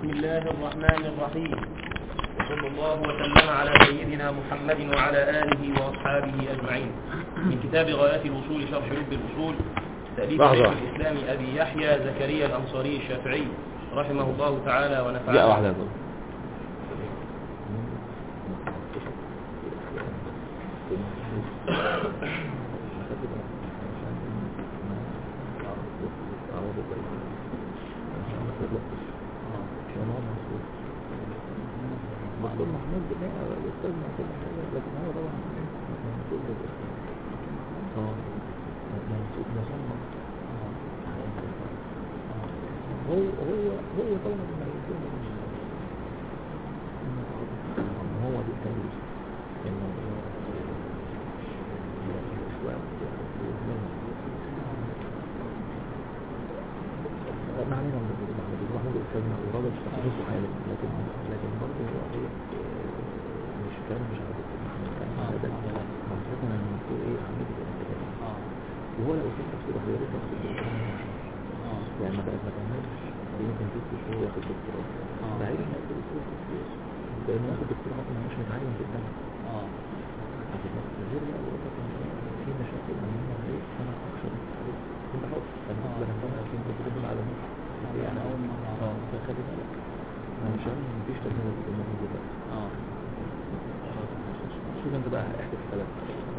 بسم الله الرحمن الرحيم وصلى الله وسلم على سيدنا محمد وعلى آله وأصحابه أجمعين من كتاب غايات الوصول شرح لب الأصول تأليف لحظة. شيخ الإسلام أبي يحيى زكريا الأنصاري الشافعي رحمه الله تعالى دقيقة ونفعنا واحدة يا طارق. دكتور محمود بن الاستاذ مع كل حاجه لكن هو طبعا مسؤول اه مسؤول مصمم هو هو هو طبعا ما يكون هو بيتكلم انه الاسلام ما علينا من محمود محمود الاستاذ وراجل تخصصه حالي لكن لكن برضه هو هو مش كان مش عارف محمود كان هذا منطقه من المفروض ايه عميد الانتباه وهو لو كان نفسه ده هيرد نفسه يعني ما بقى ما كملش يمكن ست شهور ياخد دكتوراه بعيد عن ياخد دكتوراه لانه ياخد دكتوراه ما مش متعلم في الجامعه عشان بس غير بقى بقول لك إن في مشاكل امنيه عليه انا اكثر عليه انت حر انا مثلا انا عشان كنت بقول على نفسي يعني اول مره اه فخلي بالك انا مش عارف مفيش تجربه في الامور دلوقتي شوف انت بقى احكي الكلام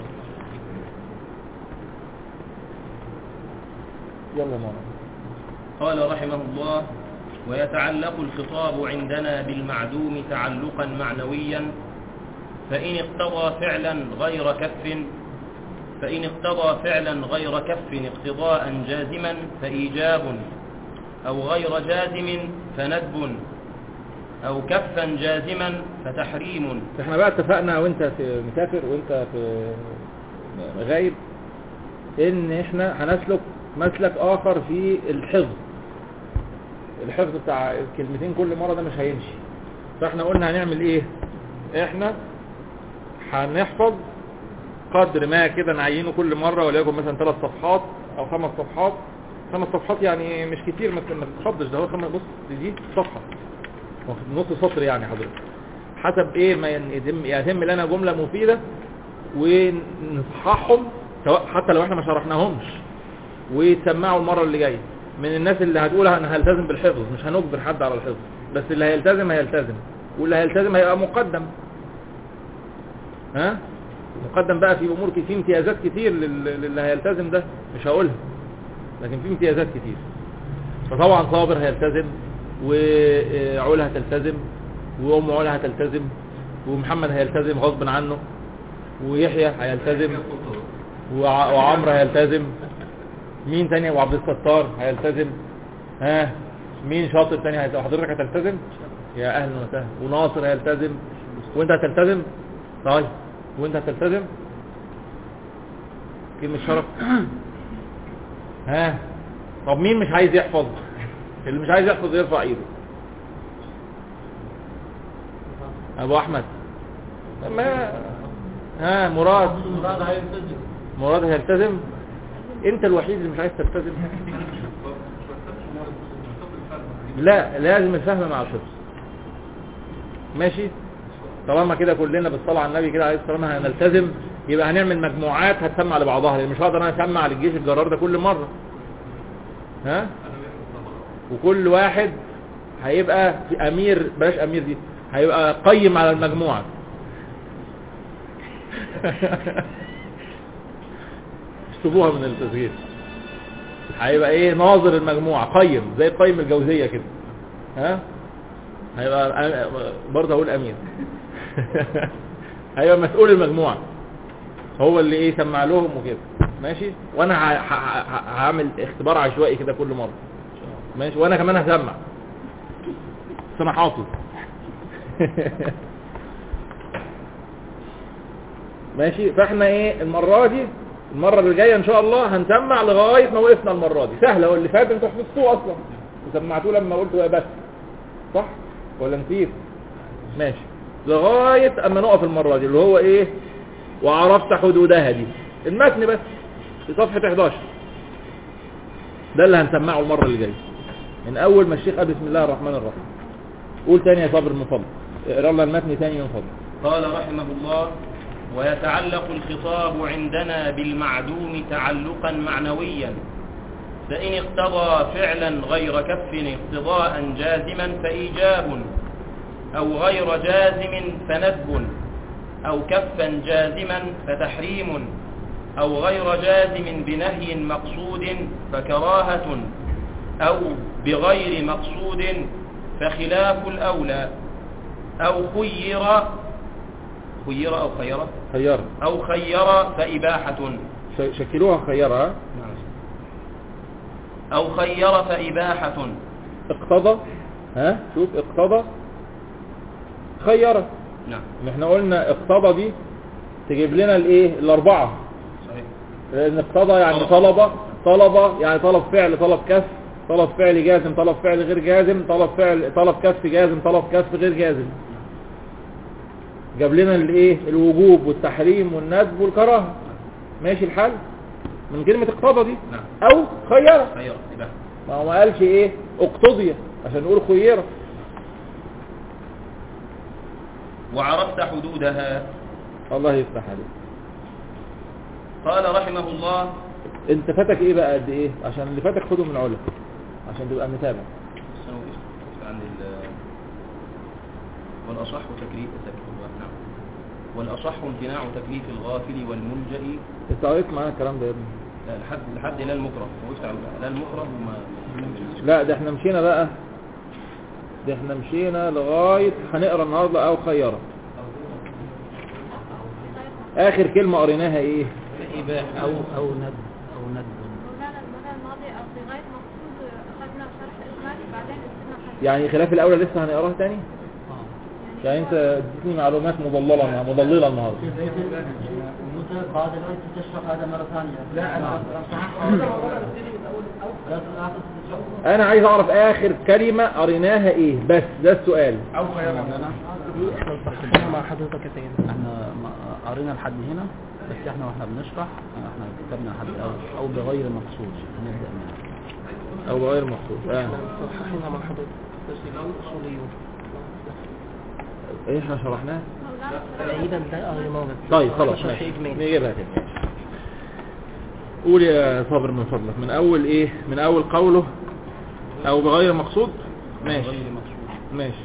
يلا يا ماما قال رحمه الله ويتعلق الخطاب عندنا بالمعدوم تعلقا معنويا فإن اقتضى فعلا غير كف فإن اقتضى فعلا غير كف اقتضاء جازما فإيجاب أو غير جازم فندب أو كفا جازما فتحريم احنا بقى اتفقنا وانت في مسافر وانت في غايب ان احنا هنسلك مسلك اخر في الحفظ الحفظ بتاع الكلمتين كل مرة ده مش هيمشي فاحنا قلنا هنعمل ايه احنا هنحفظ قدر ما كده نعينه كل مرة وليكن مثلا ثلاث صفحات او خمس صفحات خمس صفحات يعني مش كتير ما ما تتخضش ده هو خمس بص دي صفحة نص سطر يعني حضرتك حسب ايه ما يتم يتم لنا جملة مفيدة ونصححهم سواء حتى لو احنا ما شرحناهمش ويتسمعوا المرة اللي جاية من الناس اللي هتقولها انا هلتزم بالحفظ مش هنجبر حد على الحفظ بس اللي هيلتزم هيلتزم واللي هيلتزم هيبقى مقدم ها مقدم بقى في امور كتير في امتيازات كتير لل- للي هيلتزم ده مش هقولها لكن في امتيازات كتير فطبعا صابر هيلتزم وعلا هتلتزم وام علا هتلتزم ومحمد هيلتزم غصب عنه ويحيى هيلتزم وع- وعمرو هيلتزم مين تاني وعبد الستار هيلتزم ها مين شاطر تاني هيلتزم حضرتك هتلتزم يا اهلا وسهلا وناصر هيلتزم وانت هتلتزم طيب وانت هتلتزم كلمة شرف ها طب مين مش عايز يحفظ اللي مش عايز يحفظ يرفع ايده ابو احمد ما ها مراد مراد هيلتزم مراد هيلتزم انت الوحيد اللي مش عايز تلتزم لا لازم الفهم مع الحفظ ماشي طالما كده كلنا بالصلاة على النبي كده عليه الصلاة والسلام هنلتزم يبقى هنعمل مجموعات هتسمع لبعضها لان مش هقدر انا اسمع للجيش الجرار ده كل مرة ها وكل واحد هيبقى في امير بلاش امير دي هيبقى قيم على المجموعة اشتبوها من التسجيل هيبقى ايه ناظر المجموعة قيم زي قيم الجوزية كده ها هيبقى أ- برضه هقول امين هيبقى مسؤول المجموعة هو اللي ايه سمع لهم وكده ماشي وانا ه- ه- ه- هعمل اختبار عشوائي كده كل مرة ماشي وانا كمان هسمع بس انا حافظ ماشي فاحنا ايه المرة دي المرة اللي جاية ان شاء الله هنسمع لغاية ما وقفنا المرة دي سهلة واللي فات انتوا حفظتوه اصلا وسمعتوه لما قلت بس صح ولا نسيت ماشي لغاية اما نقف المرة دي اللي هو ايه وعرفت حدودها دي المتن بس في صفحة 11 ده اللي هنسمعه المرة اللي جاية من اول ما الشيخ قال بسم الله الرحمن الرحيم قول تاني يا صابر من فضلك اقرا لنا المتن تاني من فضلك قال رحمه الله ويتعلق الخطاب عندنا بالمعدوم تعلقا معنويا فإن اقتضى فعلا غير كف اقتضاء جازما فإيجاب أو غير جازم فندب أو كفا جازما فتحريم أو غير جازم بنهي مقصود فكراهة أو بغير مقصود فخلاف الأولى أو خير خير أو خير خيار أو خير فإباحة ش- شكلوها خيارها أو خير فإباحة اقتضى ها شوف اقتضى خيرة نعم احنا قلنا اقتضى دي تجيب لنا الايه الاربعة صحيح لان اقتضى يعني طلب. طلب طلب يعني طلب فعل طلب كف طلب فعل جازم طلب فعل غير جازم طلب فعل طلب كف جازم طلب كف غير جازم جاب لنا الايه الوجوب والتحريم والندب والكراهه ماشي الحال من كلمة اقتضى دي نعم او خيرة خير إباحة ما هو ما قالش ايه اقتضية عشان نقول خيرة وعرفت حدودها الله يفتح عليك قال رحمه الله انت فاتك ايه بقى قد ايه عشان اللي فاتك خده من علا عشان تبقى متابع بس أنا وقفت عند ال والأصح تكليف تكليف نعم والأصح امتناع تكليف الغافل والملجأ انت قريت معانا الكلام ده يا ابني لا، لحد لحد لا المكره وقفت على لا المكره وما ما كملتش. لا ده احنا مشينا بقى ده احنا مشينا لغاية هنقرا النهاردة او خيرة اخر كلمة قريناها ايه إباحة أو أو ند أو ند مولانا المرة الماضية أو في غاية مقصود أخذنا شرح إجمالي بعدين استنى حاجة يعني خلاف الاولى لسه هنقراها تاني آه. يعني انت اديتني معلومات مضللة مضللة النهاردة موسى قال الآن تشرح هذا مرة ثانية لا أنا انا عايز اعرف اخر كلمة قريناها ايه بس ده السؤال أو خيرا مع حضرتك يا سيدنا احنا ما- قرينا لحد هنا بس احنا واحنا بنشرح احنا كتبنا لحد أو, أو بغير مقصود هنبدأ منها او غير مقصود اه صححنا مع حضرتك بس الأصوليون ايه احنا شرحناه مولانا بعيدا ده أهل موضع طيب خلاص شرح ماشي إجمالي. نجيبها تاني قول يا صابر من فضلك من اول ايه من اول قوله او بغير مقصود ماشي غير مقصود ماشي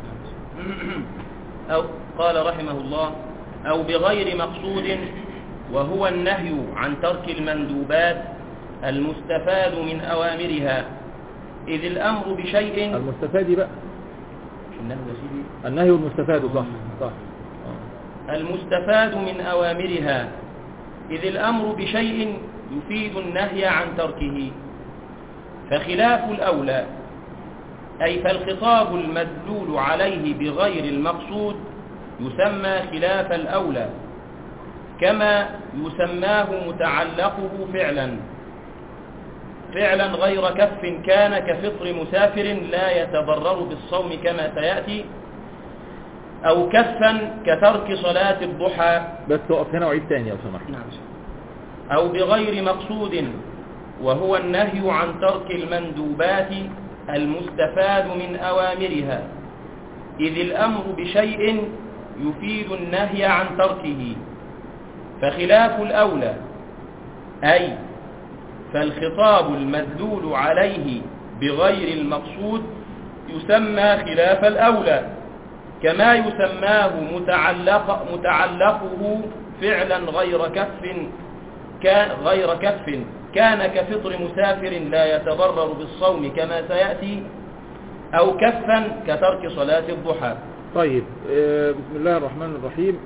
أو قال رحمه الله أو بغير مقصود وهو النهي عن ترك المندوبات المستفاد من أوامرها إذ الأمر بشيء المستفاد بقى النهي يا سيدي النهي والمستفاد صح صح آه. المستفاد من أوامرها إذ الأمر بشيء يفيد النهي عن تركه فخلاف الأولى أي فالخطاب المدلول عليه بغير المقصود يسمى خلاف الأولى كما يسماه متعلقه فعلا فعلا غير كف كان كفطر مسافر لا يتضرر بالصوم كما سيأتي أو كفا كترك صلاة الضحى بس اقف هنا وعيد تاني لو سمحت نعم أو بغير مقصود وهو النهي عن ترك المندوبات المستفاد من أوامرها إذ الأمر بشيء يفيد النهي عن تركه فخلاف الأولى أي فالخطاب المدلول عليه بغير المقصود يسمى خلاف الأولى كما يسماه متعلق متعلقه فعلا غير كف كان غير كف كان كفطر مسافر لا يتضرر بالصوم كما سيأتي أو كفا كترك صلاة الضحى طيب آه، بسم الله الرحمن الرحيم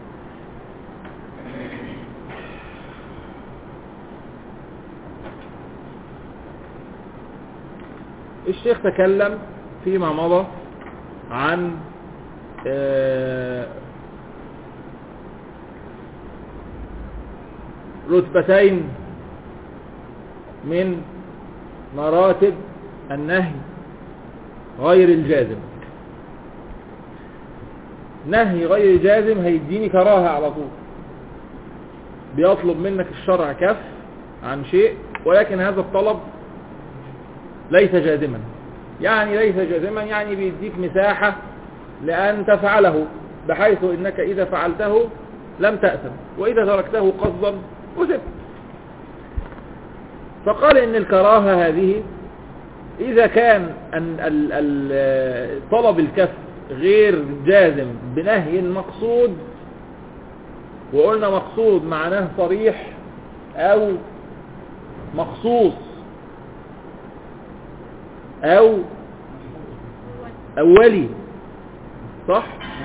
الشيخ تكلم فيما مضى عن آه، رتبتين من مراتب النهي غير الجازم نهي غير جازم هيديني كراهة على طول بيطلب منك الشرع كف عن شيء ولكن هذا الطلب ليس جازما يعني ليس جازما يعني بيديك مساحة لأن تفعله بحيث إنك إذا فعلته لم تأثم وإذا تركته قصدا وسبت فقال إن الكراهة هذه إذا كان أن ال- ال- طلب الكف غير جازم بنهي مقصود وقلنا مقصود معناه صريح أو مخصوص أو أولي صح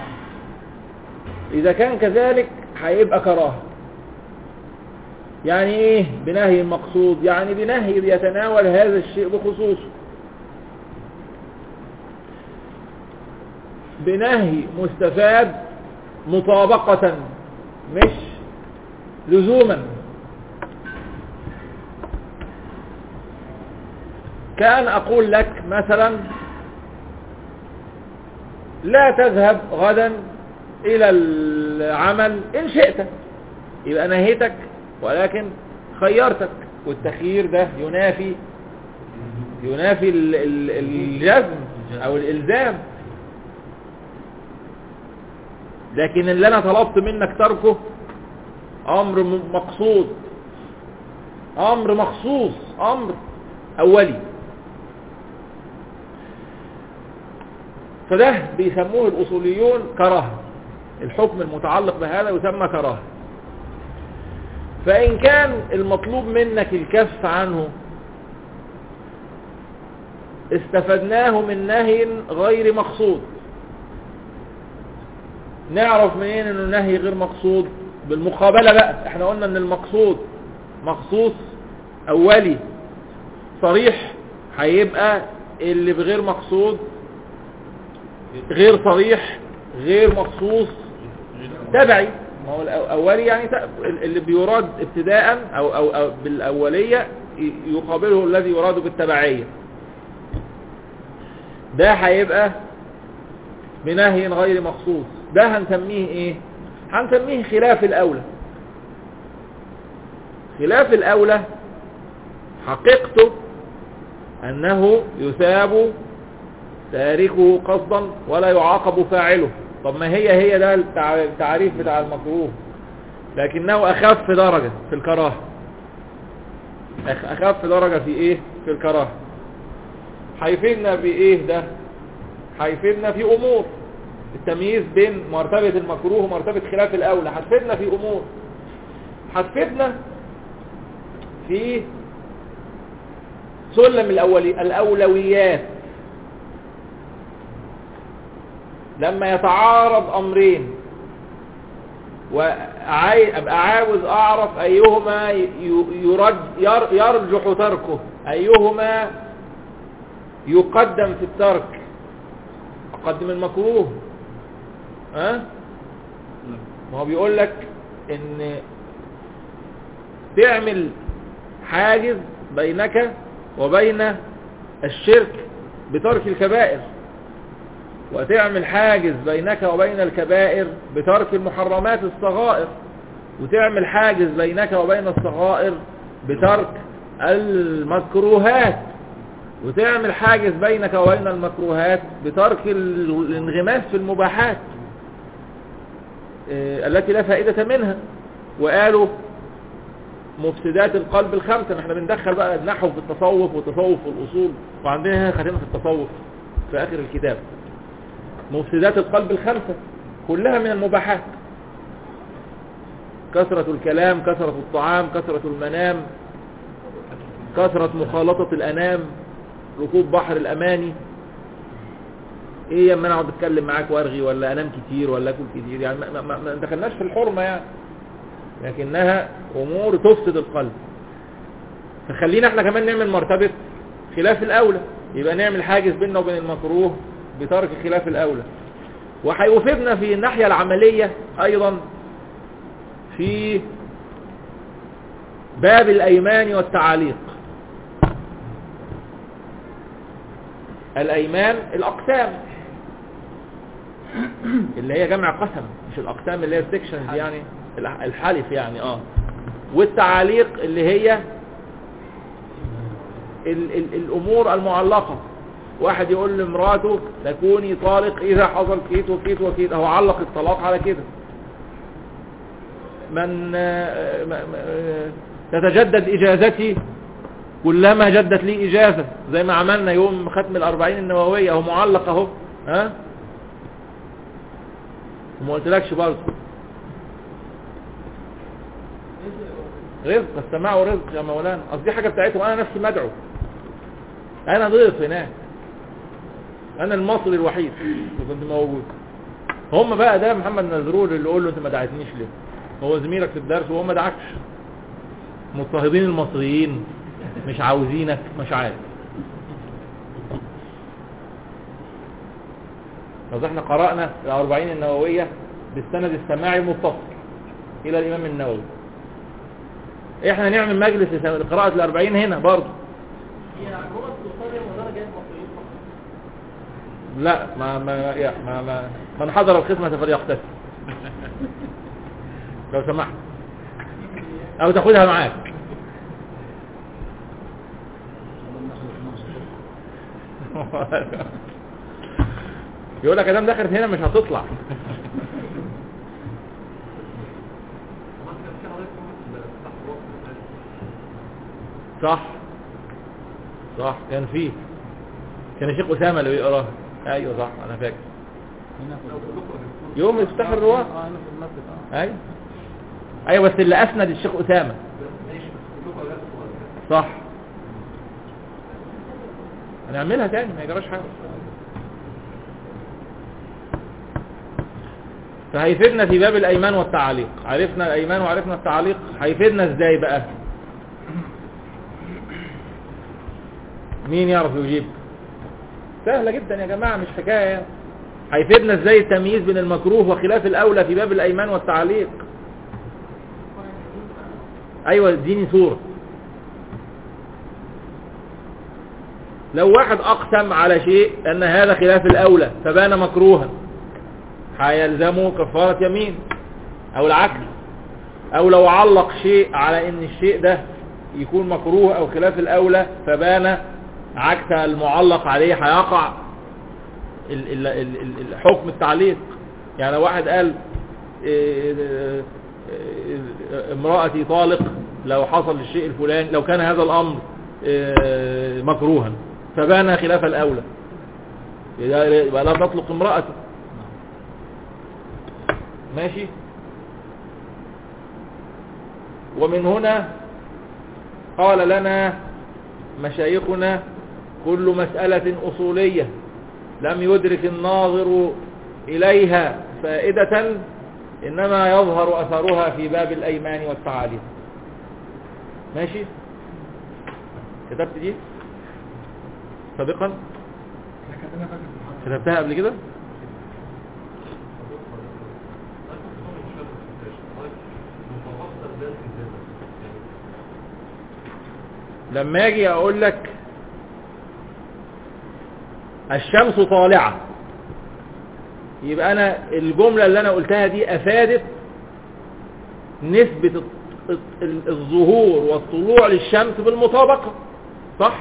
إذا كان كذلك هيبقى كراهة يعني إيه بنهي مقصود يعني بنهي بيتناول هذا الشيء بخصوصه بنهي مستفاد مطابقة مش لزوما كان أقول لك مثلا لا تذهب غدا إلى العمل إن شئت يبقى نهيتك ولكن خيرتك والتخيير ده ينافي ينافي ال- ال- الجزم أو الإلزام لكن اللي أنا طلبت منك تركه أمر م- مقصود أمر مخصوص أمر أولي فده بيسموه الأصوليون كراهة الحكم المتعلق بهذا يسمى كراهة فإن كان المطلوب منك الكف عنه استفدناه من نهي غير مقصود نعرف منين انه نهي غير مقصود بالمقابلة بقى احنا قلنا ان المقصود مخصوص اولي صريح هيبقى اللي بغير مقصود غير صريح غير مخصوص تبعي ما هو الاولي يعني ت- اللي بيراد ابتداء او او, أو بالاوليه ي- يقابله الذي يراد بالتبعيه ده هيبقى بنهي غير مخصوص ده هنسميه ايه هنسميه خلاف الاولى خلاف الاولى حقيقته انه يثاب تاركه قصدا ولا يعاقب فاعله طب ما هي هي ده التع- التعريف بتاع المكروه لكنه اخف درجة في الكراهة أخ- اخف درجة في ايه في الكراهة هيفيدنا بايه ده هيفيدنا في امور التمييز بين مرتبة المكروه ومرتبة خلاف الاولى هتفيدنا في امور هتفيدنا في سلم الأولي الأولويات لما يتعارض أمرين وأبقى عاوز أعرف أيهما ي- يرج ير- يرجح تركه أيهما يقدم في الترك أقدم المكروه ها ما هو بيقول لك ان تعمل حاجز بينك وبين الشرك بترك الكبائر وتعمل حاجز بينك وبين الكبائر بترك المحرمات الصغائر وتعمل حاجز بينك وبين الصغائر بترك المكروهات وتعمل حاجز بينك وبين المكروهات بترك ال- الانغماس في المباحات آه، التي لا فائدة منها وقالوا مفسدات القلب الخمسة احنا بندخل بقى النحو في التصوف والتصوف في الأصول وعندنا هنا خاتمة في التصوف في آخر الكتاب مفسدات القلب الخمسة كلها من المباحات كثرة الكلام كثرة الطعام كثرة المنام كثرة مخالطة الأنام ركوب بحر الأماني ايه اما انا اقعد اتكلم معاك وارغي ولا انام كتير ولا اكل كتير يعني ما, ما, ما دخلناش في الحرمة يعني لكنها امور تفسد القلب فخلينا احنا كمان نعمل مرتبة خلاف الاولى يبقى نعمل حاجز بيننا وبين المكروه بترك خلاف الاولى وهيفيدنا في الناحية العملية ايضا في باب الايمان والتعاليق الايمان الاقسام اللي هي جمع قسم مش الاقسام اللي هي السكشنز يعني الح- الحلف يعني اه والتعاليق اللي هي ال ال الامور المعلقة واحد يقول لمراته تكوني طالق اذا حصل كيت وكيت وكيت هو علق الطلاق على كده من آه، م- م- آه، تتجدد اجازتي كلما جدت لي اجازة زي ما عملنا يوم ختم الاربعين النووية اهو معلق اهو ها وما قلتلكش برضه رزق السماع ورزق يا مولانا اصل دي حاجه بتاعتهم انا نفسي مدعو انا ضيف هناك انا المصري الوحيد اللي كنت موجود هم بقى ده محمد نزرور اللي يقول له انت ما دعيتنيش ليه هو زميلك في الدرس وهو ما دعكش مضطهدين المصريين مش عاوزينك مش عارف بس احنا قرأنا الأربعين النووية بالسند السماعي المتصل إلى الإمام النووي احنا نعمل مجلس لقراءة الأربعين هنا برضه لا ما ما يا ما ما من حضر الخدمة فليقتسم لو سمحت او تاخدها معاك يقول لك ادام دخلت هنا مش هتطلع صح صح كان فيه كان الشيخ أسامة اللي بيقراها ايوه صح انا فاكر هنا في يوم افتح الرواة اه هنا في المسجد اه ايوه ايوه بس اللي اسند الشيخ أسامة صح هنعملها تاني ما يجراش حاجة فهيفيدنا في باب الايمان والتعاليق عرفنا الايمان وعرفنا التعاليق هيفيدنا ازاي بقى مين يعرف يجيب سهلة جدا يا جماعة مش حكاية يعني. هيفيدنا ازاي التمييز بين المكروه وخلاف الاولى في باب الايمان والتعليق ايوه اديني صورة لو واحد اقسم على شيء ان هذا خلاف الاولى فبان مكروها هيلزمه كفارة يمين او العكس او لو علق شيء على ان الشيء ده يكون مكروه او خلاف الاولى فبان عكس المعلق عليه هيقع ال- ال- ال- ال- الحكم التعليق يعني لو واحد قال إيه، إيه، إيه، امرأتي طالق لو حصل الشيء الفلاني لو كان هذا الامر إيه، مكروها فبان خلاف الاولى يبقى يبقى لا تطلق امرأته ماشي ومن هنا قال لنا مشايخنا كل مسألة أصولية لم يدرك الناظر إليها فائدة إنما يظهر أثرها في باب الأيمان والتعاليم ماشي كتبت دي سابقا كتبتها قبل كده لما اجي اقول لك الشمس طالعة يبقى انا الجملة اللي انا قلتها دي افادت نسبة الط- ال- الظهور والطلوع للشمس بالمطابقة صح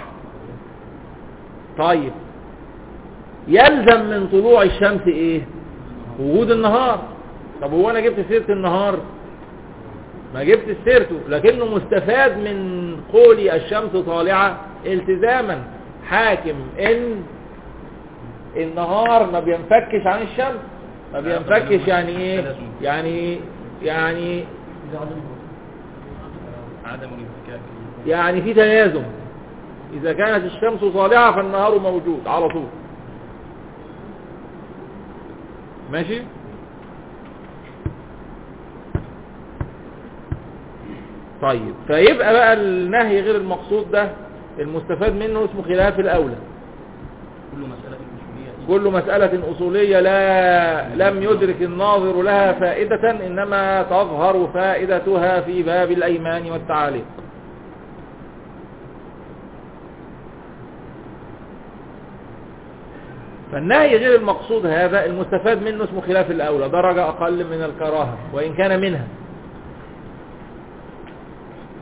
طيب يلزم من طلوع الشمس ايه وجود النهار طب هو انا جبت سيرة النهار ما جبت سيرته لكنه مستفاد من قولي الشمس طالعة التزاما حاكم ان النهار ما بينفكش عن الشمس ما بينفكش يعني ايه يعني يعني عدم الانفكاك يعني في تلازم اذا كانت الشمس طالعة فالنهار موجود على طول ماشي طيب فيبقى بقى النهي غير المقصود ده المستفاد منه اسمه خلاف الاولى كل مسألة أصولية كل مسألة أصولية لا لم يدرك الناظر لها فائدة إنما تظهر فائدتها في باب الأيمان والتعاليق فالنهي غير المقصود هذا المستفاد منه اسمه خلاف الأولى درجة أقل من الكراهة وإن كان منها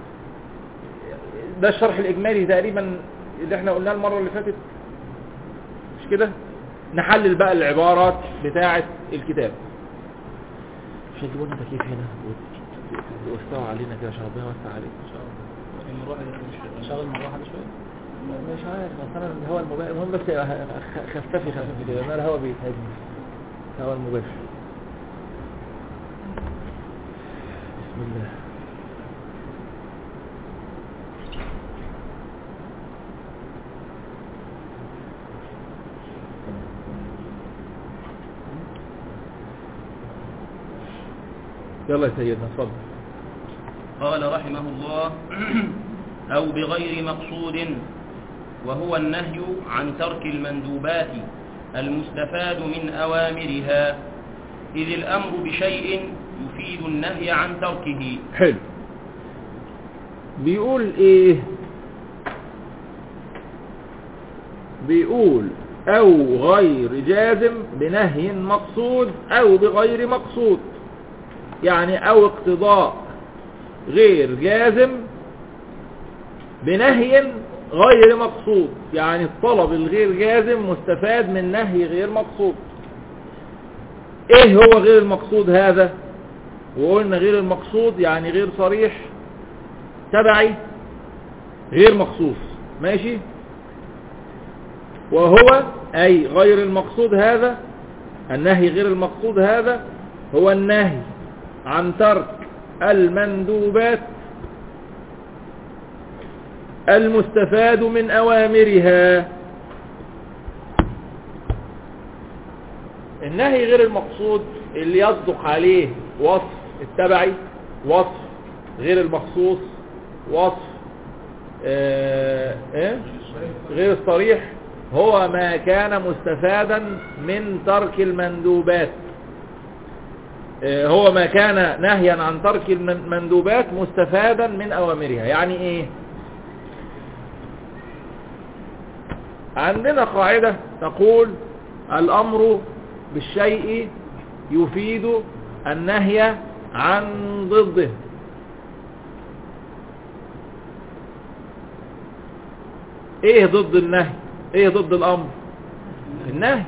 ده الشرح الإجمالي تقريبا اللي احنا قلناه المرة اللي فاتت كده نحلل بقى العبارات بتاعة الكتاب مش هتجيبوا لنا تكييف هنا وت- وتوسعوا علينا كده عشان ربنا يوسع عليكم ان شاء الله المروحة دي شغل المروحة دي شوية مش عارف اصل انا الهواء المباشر المهم بس خ- خففي خففي كده انا الهواء بيتهاجم الهواء المباشر بسم الله يلا يا سيدنا اتفضل قال رحمه الله أو بغير مقصود وهو النهي عن ترك المندوبات المستفاد من أوامرها إذ الأمر بشيء يفيد النهي عن تركه حلو بيقول ايه بيقول او غير جازم بنهي مقصود او بغير مقصود يعني او اقتضاء غير جازم بنهي غير مقصود يعني الطلب الغير جازم مستفاد من نهي غير مقصود ايه هو غير المقصود هذا وقلنا غير المقصود يعني غير صريح تبعي غير مخصوص ماشي وهو أي غير المقصود هذا النهي غير المقصود هذا هو النهي عن ترك المندوبات المستفاد من أوامرها النهي غير المقصود اللي يصدق عليه وصف التبعي وصف غير المخصوص وصف آه إيه؟ غير الصريح هو ما كان مستفادا من ترك المندوبات آه هو ما كان نهيا عن ترك المندوبات مستفادا من أوامرها يعني ايه عندنا قاعدة تقول الأمر بالشيء يفيد النهي عن ضده ايه ضد النهي ايه ضد الامر النهي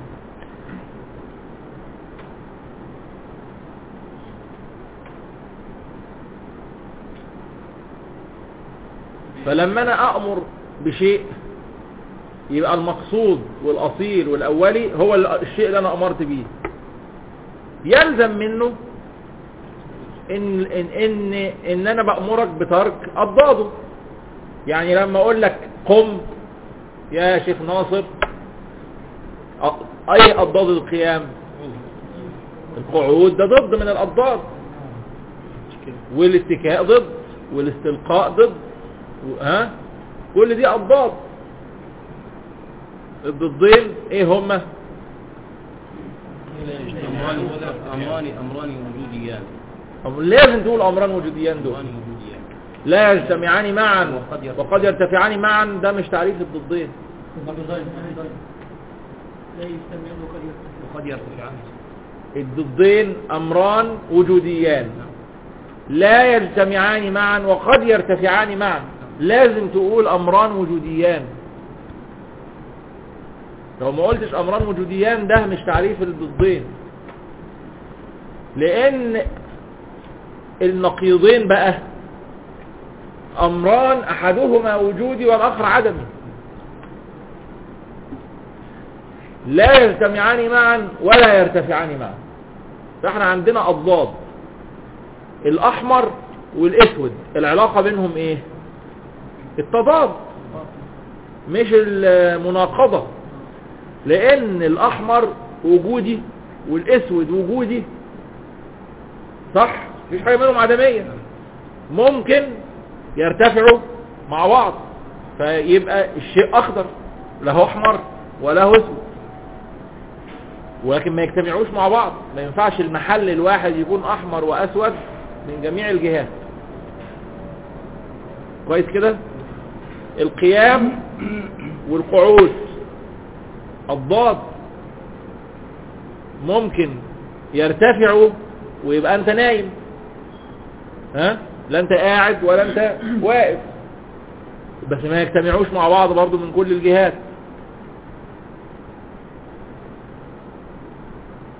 فلما انا امر بشيء يبقى المقصود والاصيل والاولي هو الشيء اللي انا امرت بيه يلزم منه ان ان ان, إن انا بامرك بترك اضداده يعني لما اقول لك قم يا شيخ ناصر اي اضداد القيام القعود ده ضد من الاضداد والاتكاء ضد والاستلقاء ضد ها كل دي اضداد الضدين ايه هما أمران أمران وجوديان لازم تقول امران وجوديان دول أمران وجوديان لا يجتمعان معا وقد يرتفعان معا ده مش تعريف الضدين لا يستمعون وقد يرتفع وقد يرتفعان الضدين امران وجوديان لا يجتمعان معا وقد يرتفعان معا لازم تقول امران وجوديان لو ما قلتش امران وجوديان ده مش تعريف الضدين لان النقيضين بقى امران احدهما وجودي والاخر عدمي لا يجتمعان معا ولا يرتفعان معا فاحنا عندنا اضداد الاحمر والاسود العلاقة بينهم ايه التضاد مش المناقضة لان الاحمر وجودي والاسود وجودي صح مفيش حاجة منهم عدمية ممكن يرتفعوا مع بعض فيبقى الشيء اخضر لا هو احمر ولا هو اسود ولكن ما يجتمعوش مع بعض ما ينفعش المحل الواحد يكون احمر واسود من جميع الجهات كويس كده القيام والقعود الضاد ممكن يرتفعوا ويبقى انت نايم ها لا انت قاعد ولا انت واقف بس ما يجتمعوش مع بعض برضو من كل الجهات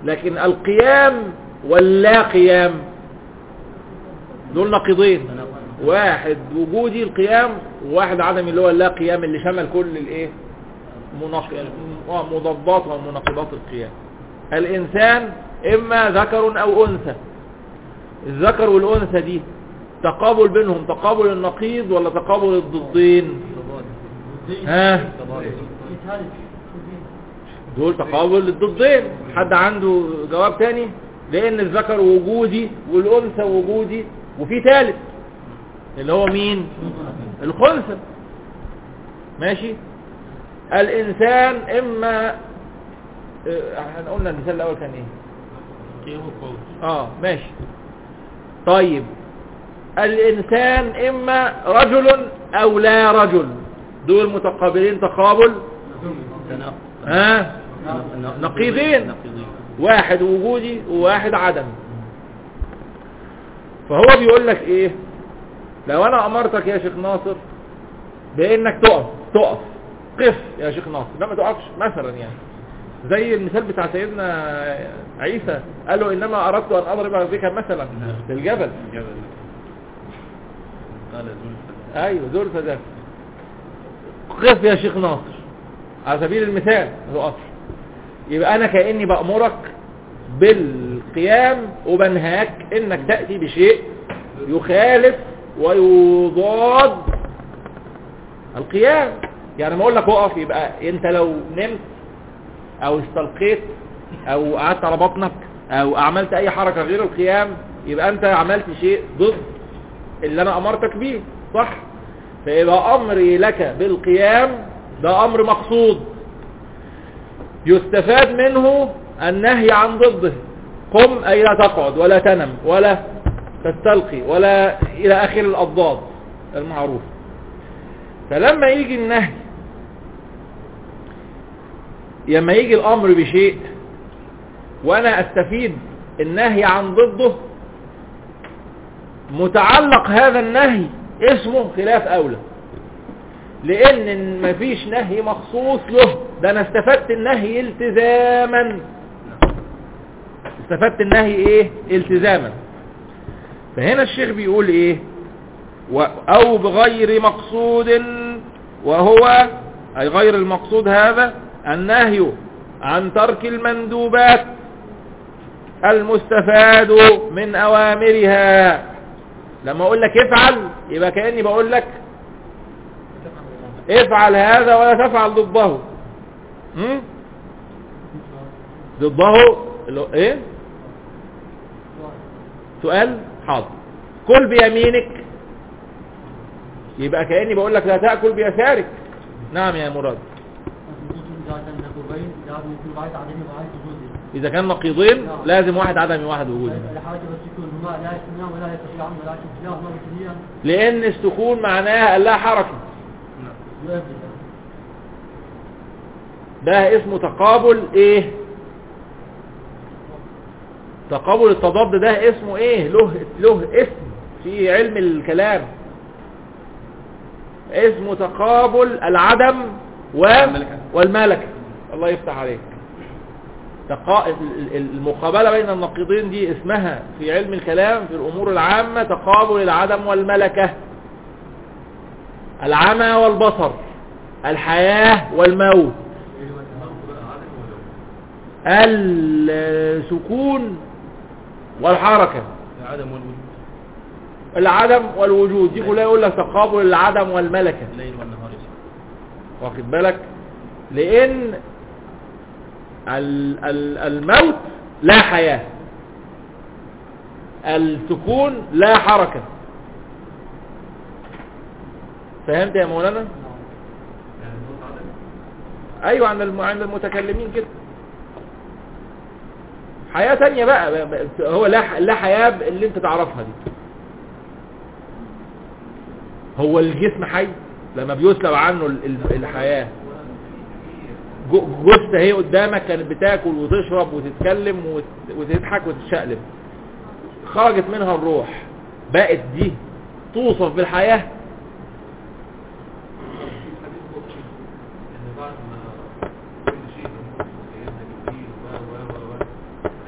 لكن القيام واللا قيام دول نقيضين واحد وجودي القيام وواحد عدمي اللي هو اللا قيام اللي شمل كل الايه مناق- آه، مضادات ومناقضات القيام الانسان اما ذكر او انثى الذكر والانثى دي تقابل بينهم تقابل النقيض ولا تقابل الضدين ها في ثالث دول تقابل الضدين حد عنده جواب تاني لان الذكر وجودي والانثى وجودي وفي ثالث اللي هو مين الخنثى ماشي الانسان اما اه، احنا قلنا المثال الاول كان ايه اه ماشي طيب الانسان اما رجل او لا رجل دول متقابلين تقابل ها نقيضين نقيضين واحد وجودي وواحد عدمي فهو بيقول لك ايه لو انا امرتك يا شيخ ناصر بانك تقف تقف قف يا شيخ ناصر لا ما تقفش مثلا يعني زي المثال بتاع سيدنا عيسى قال له انما اردت ان اضرب بك مثلا في الجبل جبل قال زلفى ايوه زلفى ده قف يا شيخ ناصر على سبيل المثال ما تقفش يبقى انا كاني بامرك بالقيام وبنهاك انك تاتي بشيء يخالف ويضاد القيام يعني ما اقول لك اقف يبقى انت لو نمت او استلقيت او قعدت على بطنك او عملت اي حركة غير القيام يبقى انت عملت شيء ضد اللي انا امرتك بيه صح فيبقى امري لك بالقيام ده امر مقصود يستفاد منه النهي عن ضده قم اي لا تقعد ولا تنم ولا تستلقي ولا الى اخر الاضداد المعروف فلما يجي النهي لما يجي الامر بشيء وانا استفيد النهي عن ضده متعلق هذا النهي اسمه خلاف اولى لان مفيش نهي مخصوص له ده انا استفدت النهي التزاما استفدت النهي ايه التزاما فهنا الشيخ بيقول ايه و او بغير مقصود وهو اي غير المقصود هذا النهي عن ترك المندوبات المستفاد من اوامرها لما اقول لك افعل يبقى كأني بقول لك افعل هذا ولا تفعل ضده هم؟ ضده اللي هو ايه سؤال حاضر كل بيمينك يبقى كأني بقول لك لا تأكل بيسارك نعم يا مراد إذا كان نقوبين لازم يكون واحد عدمي وواحد وجودي إذا كان نقيضين لازم واحد عدمي وواحد وجودي الحاجة بس يكون هما لا يجتمعان ولا يتشيعان ولا يتشيعان ولا يتشيعان لأن السكون معناها لا حركة ويبدأ ده اسمه تقابل ايه تقابل التضاد ده اسمه ايه له له اسم في علم الكلام اسمه تقابل العدم و والملكة. والملكة الله يفتح عليك تقا... ال- ال- المقابلة بين النقيضين دي اسمها في علم الكلام في الأمور العامة تقابل العدم والملكة العمى والبصر الحياة والموت السكون والحركة عدم والوجود العدم والوجود دي كلها يقول لك تقابل العدم والملكة الليل والنهار يسمع واخد بالك لان ال- ال- الموت لا حياة السكون لا حركة فهمت يا مولانا ايوه عند الم- عند المتكلمين كده حياة تانية بقى ب- ب- هو لا ح- لا حياة اللي انت تعرفها دي هو الجسم حي لما بيسلب عنه ال- ال- الحياة جو- جثة هي قدامك كانت بتاكل وتشرب وتتكلم وت- وتضحك وتتشقلب خرجت منها الروح بقت دي توصف بالحياة ان بعد ما كل شيء يموت سيدنا جبريل و و و و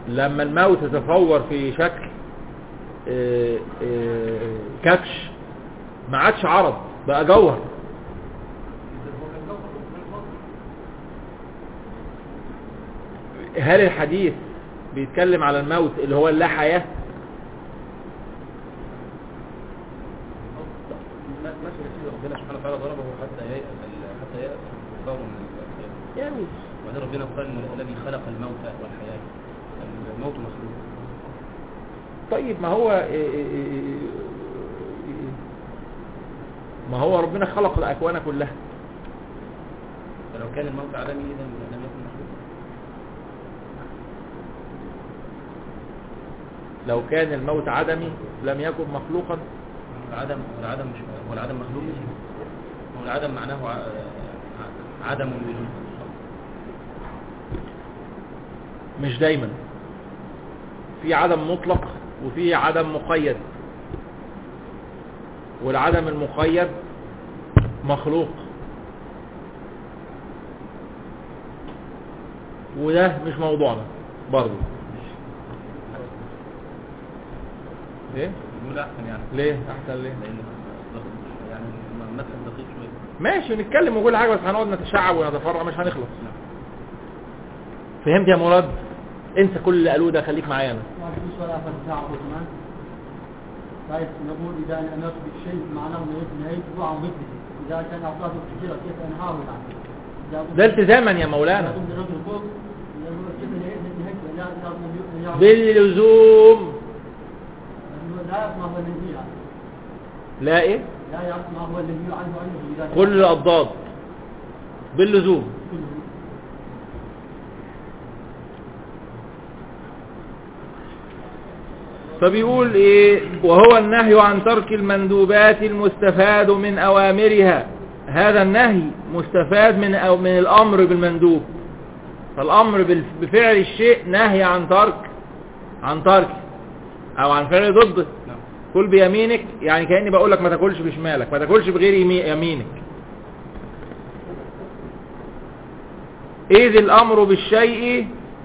لما الموت يتفور في شكل آه، آه، كبش ما عادش عرض بقى جوهر هل الحديث بيتكلم على الموت اللي هو اللا حياة مثل سيدي ربنا سبحانه وتعالى ضربه حتى ييأس ال- حتى يأس الكفار من القيامة يجوز وبعدين ربنا قال الذي خلق الموت والحياة الموت مخلوق طيب ما هو ما هو ربنا خلق الأكوان كلها فلو كان الموت عدمي إذا لم يكن مخلوق لو كان الموت عدمي لم يكن مخلوقا العدم والعدم مش هو العدم مخلوق يا سيدي. هو العدم معناه ع- ع- عدم الوجود مش دايما في عدم مطلق وفي عدم مقيد والعدم المقيد مخلوق وده مش موضوعنا برضه ليه نقول أحسن يعني ليه احسن ليه لأن يعني مثل دقيق شوية ماشي نتكلم وكل حاجه بس هنقعد نتشعب ونتفرع مش هنخلص فهمت يا مراد انسى كل اللي قالوه ده خليك معايا انا في سؤال آخر بتاع أبو كمان طيب نقول إذا أنا أمرت بالشيء معناه نهيت- نهيته عن ضده إذا كان أعطاه الكثير كيف أنهاه يعني إذا قلت- ده التزاما يا إذا مولانا قلت للرجل فوق يقول كيف نهيت نهيت لا لا لم يعرف باللزوم لا يعرف ما هو النهي عنه لا ايه لا يعرف ما هو النهي عنه عنه إذا كان كل الأضداد باللزوم كله. فبيقول ايه وهو النهي عن ترك المندوبات المستفاد من اوامرها هذا النهي مستفاد من أو من الامر بالمندوب فالامر بال- بفعل الشيء نهي عن ترك عن ترك او عن فعل ضده نعم كل بيمينك يعني كأني بقول لك ما تاكلش بشمالك ما تاكلش بغير يمي- يمينك إذ الأمر بالشيء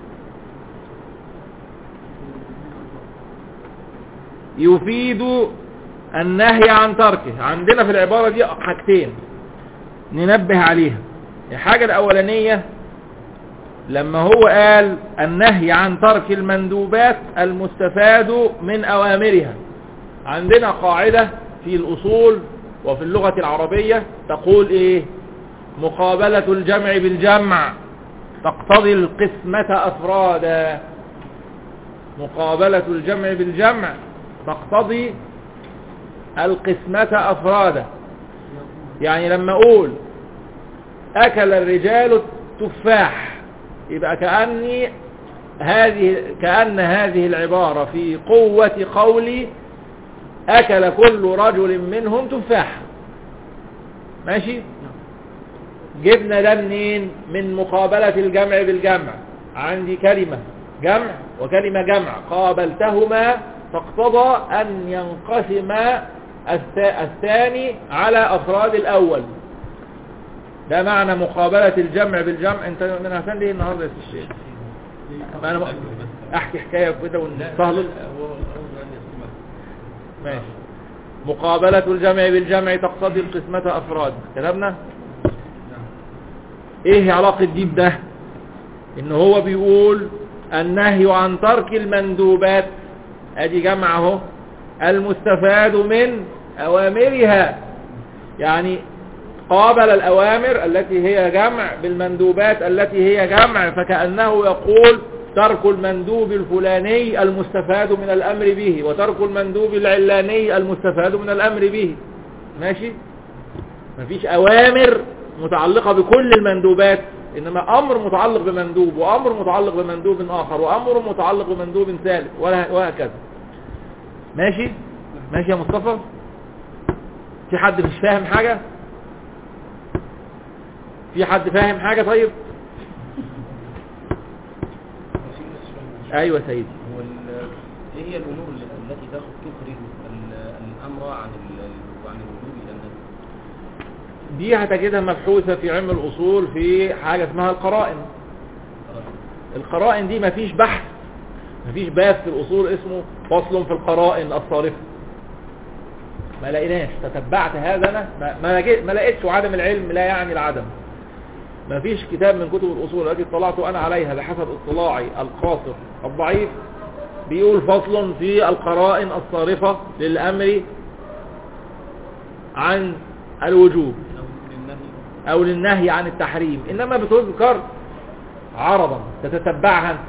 يفيد النهي عن تركه عندنا في العبارة دي حاجتين ننبه عليها الحاجة الأولانية لما هو قال النهي عن ترك المندوبات المستفاد من أوامرها عندنا قاعدة في الأصول وفي اللغة العربية تقول إيه مقابلة الجمع بالجمع تقتضي القسمة أفرادا مقابلة الجمع بالجمع تقتضي القسمة أفرادا يعني لما أقول أكل الرجال التفاح يبقى كأني هذه كأن هذه العبارة في قوة قولي أكل كل رجل منهم تفاح ماشي جبنا ده منين من مقابلة الجمع بالجمع عندي كلمة جمع وكلمة جمع قابلتهما فاقتضى أن ينقسم الث- الثاني على أفراد الأول ده معنى مقابلة الجمع بالجمع انت من عشان ليه النهاردة يا سي الشيخ ما انا احكي حكاية كده ونستهلط هو أول أن يسمع ماشي مقابلة الجمع بالجمع تقتضي القسمة أفراد كتبنا ايه علاقة دي بده ان هو بيقول النهي عن ترك المندوبات ادي جمع اهو المستفاد من اوامرها يعني قابل الاوامر التي هي جمع بالمندوبات التي هي جمع فكأنه يقول ترك المندوب الفلاني المستفاد من الامر به وترك المندوب العلاني المستفاد من الامر به ماشي مفيش اوامر متعلقة بكل المندوبات انما امر متعلق بمندوب وامر متعلق بمندوب اخر وامر متعلق بمندوب ثالث ولا- وهكذا ماشي ماشي يا مصطفى في حد مش فاهم حاجة في حد فاهم حاجة طيب ايوه سيدي هو ال- ايه هي الامور ال- التي تخ- تخرج ال- الامر عن ال- عن الوجوب الى النهي دي هتجدها مبحوثة في علم الاصول في حاجة اسمها القرائن القرائن دي مفيش بحث مفيش باب في الأصول اسمه فصل في القرائن الصارفة ما لقيناش تتبعت هذا أنا ما, ما, لقيت- ما لقيتش وعدم العلم لا يعني العدم ما فيش كتاب من كتب الأصول التي اطلعت أنا عليها بحسب اطلاعي القاصر الضعيف بيقول فصل في القرائن الصارفة للأمر عن الوجوب أو للنهي أو للنهي عن التحريم إنما بتذكر عرضا تتتبعها أنت.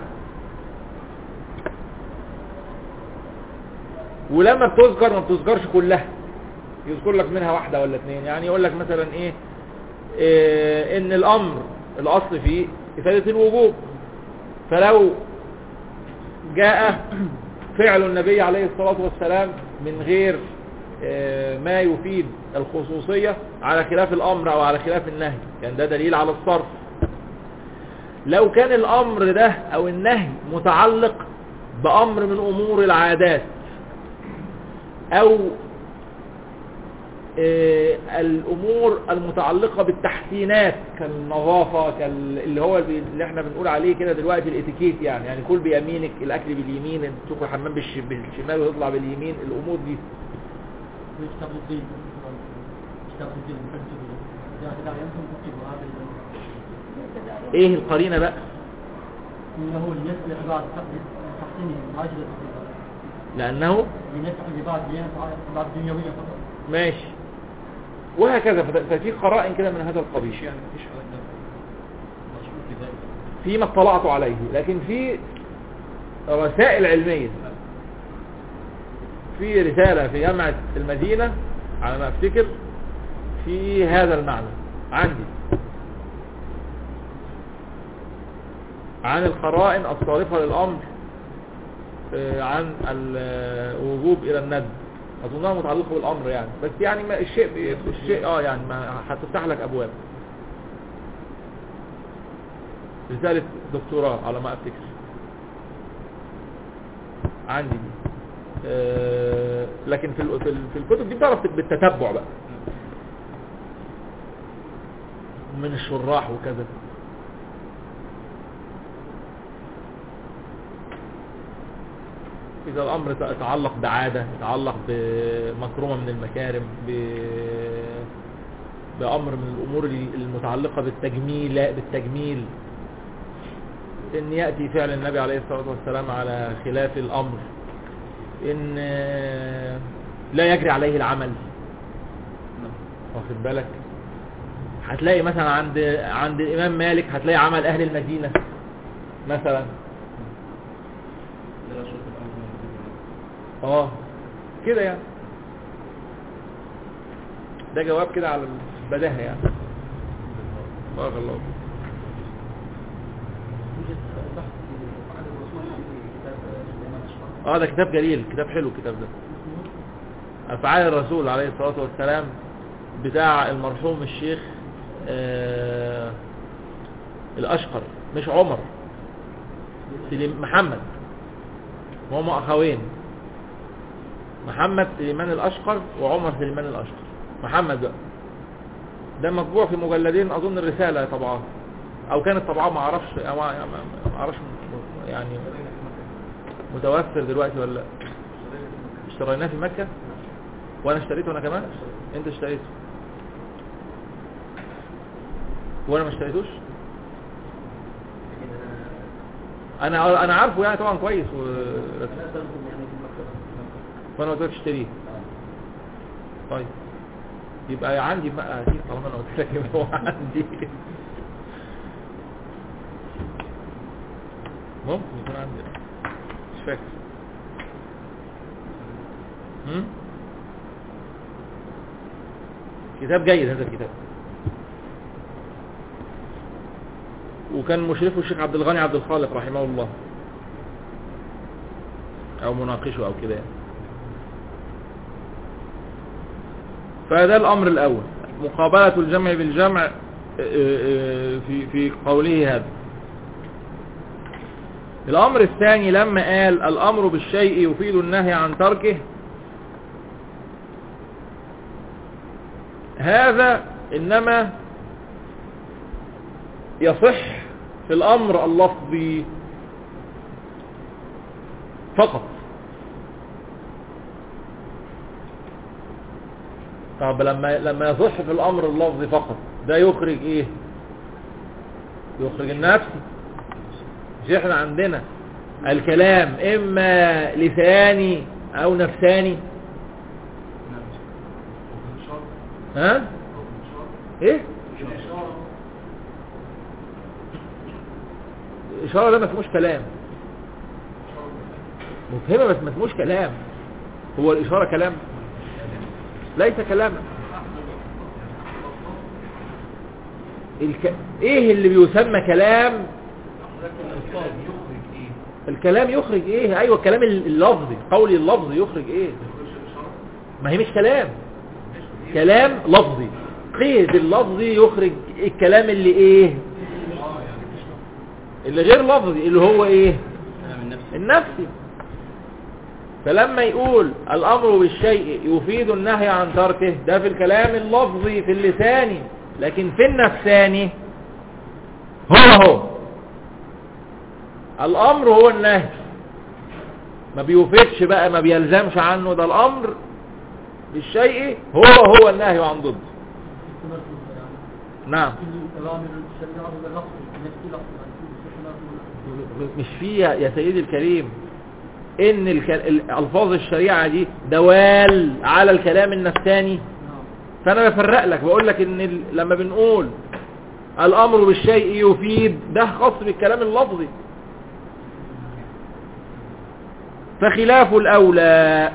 ولما بتذكر ما بتذكرش كلها يذكر لك منها واحدة ولا اثنين يعني يقول لك مثلا ايه, إيه ان الامر الاصل فيه افادة الوجوب فلو جاء فعل النبي عليه الصلاة والسلام من غير آه، ما يفيد الخصوصية على خلاف الامر او على خلاف النهي كان ده دليل على الصرف لو كان الامر ده او النهي متعلق بامر من امور العادات او آه، الامور المتعلقة بالتحسينات كالنظافة كال... اللي هو البي- اللي احنا بنقول عليه كده دلوقتي الاتيكيت يعني يعني كل بيمينك الاكل باليمين تدخل الحمام بالش... بالشمال ويطلع باليمين الامور دي في كتاب الدين كتاب الدين مكتوب إذا كذا يمكن تكتب هذا ال- ايه القرينة بقى إنه ليصلح بعض تحسينهم عاجلة الصفات لانه لنفع لبعض لينفع بعض دنيوية فقط ماشي وهكذا فت- ففي قرائن كده من هذا القبيل مش يعني مفيش حاجة مشهور بذلك فيما اطلعت عليه لكن في رسائل علمية في رسالة في جامعة المدينة على ما افتكر في هذا المعنى عندي عن القرائن الصارفة للأمر آه، عن الوجوب إلى الندب أظنها متعلقة بالأمر يعني بس يعني ما الشيء بي- الشيء اه يعني ما هتفتح لك أبواب رسالة دكتوراه على ما افتكر عندي دي آه، لكن في ال- في ال- في الكتب دي بتعرف بالتتبع بقى من الشراح وكذا إذا الأمر ت- يتعلق بعادة يتعلق بمكرمة من المكارم ب- بأمر من الأمور المتعلقة بالتجميل بالتجميل ان يأتي فعل النبي عليه الصلاة والسلام على خلاف الامر ان آه، لا يجري عليه العمل واخد بالك هتلاقي مثلا عند عند الامام مالك هتلاقي عمل اهل المدينة مثلا لا شرط الأمر من اه كده يعني ده جواب كده على البداهة يعني بارك الله فيك. يوجد بحث عن الرسول في كتاب سليمان أشرف اه ده كتاب جليل كتاب حلو الكتاب ده افعال الرسول عليه الصلاة والسلام بتاع المرحوم الشيخ آه الاشقر مش عمر سليم محمد وهم اخوين محمد سليمان الاشقر وعمر سليمان الاشقر محمد بقى ده مطبوع في مجلدين اظن الرسالة طبعا او كانت طبعا ما اعرفش ما ما اعرفش يعني متوفر دلوقتي ولا لا اشتريناه في مكة وانا اشتريته انا كمان انت اشتريته وانا ما اشتريتوش انا انا عارفه يعني طبعا كويس و... أنا أسألكم يعني في المكتبة وانا قلت لك اشتريه طيب يبقى عندي بقى اكيد طالما انا قلت لك يبقى هو عندي ممكن يكون عندي مش فاكر هم؟ كتاب جيد هذا الكتاب وكان مشرفه الشيخ عبد الغني عبد الخالق رحمه الله او مناقشه او كده يعني فده الامر الاول مقابلة الجمع بالجمع آه، آه، في في قوله هذا الامر الثاني لما قال الامر بالشيء يفيد النهي عن تركه هذا انما يصح في الامر اللفظي فقط طب لما لما يصح في الامر اللفظي فقط ده يخرج ايه يخرج النفس مش احنا عندنا الكلام اما لساني او نفساني ها ايه الاشاره ده ما اسموش كلام مفهمه بس ما اسموش كلام هو الاشاره كلام ليس كلاما الك... ايه اللي بيسمى كلام الكلام يخرج ايه ايوه الكلام اللفظي قولي اللفظي يخرج ايه ما هي مش كلام كلام لفظي قيد اللفظي يخرج الكلام اللي ايه اللي غير لفظي اللي هو ايه كلام النفس النفسي فلما يقول الامر بالشيء يفيد النهي عن تركه ده في الكلام اللفظي في اللساني لكن في النفساني هو هو الامر هو النهي ما بيوفدش بقى ما بيلزمش عنه ده الامر بالشيء هو هو النهي عن ضده تمثل يعني نعم كل اوامر الشريعه هو لفظ نفسي لفظ يعني كل مش فيها يا سيدي الكريم ان الك- ال- الفاظ الشريعة دي دوال على الكلام النفساني نعم فانا بفرق لك بقول لك ان ال- لما بنقول الامر بالشيء يفيد ده خاص بالكلام اللفظي فخلاف الاولى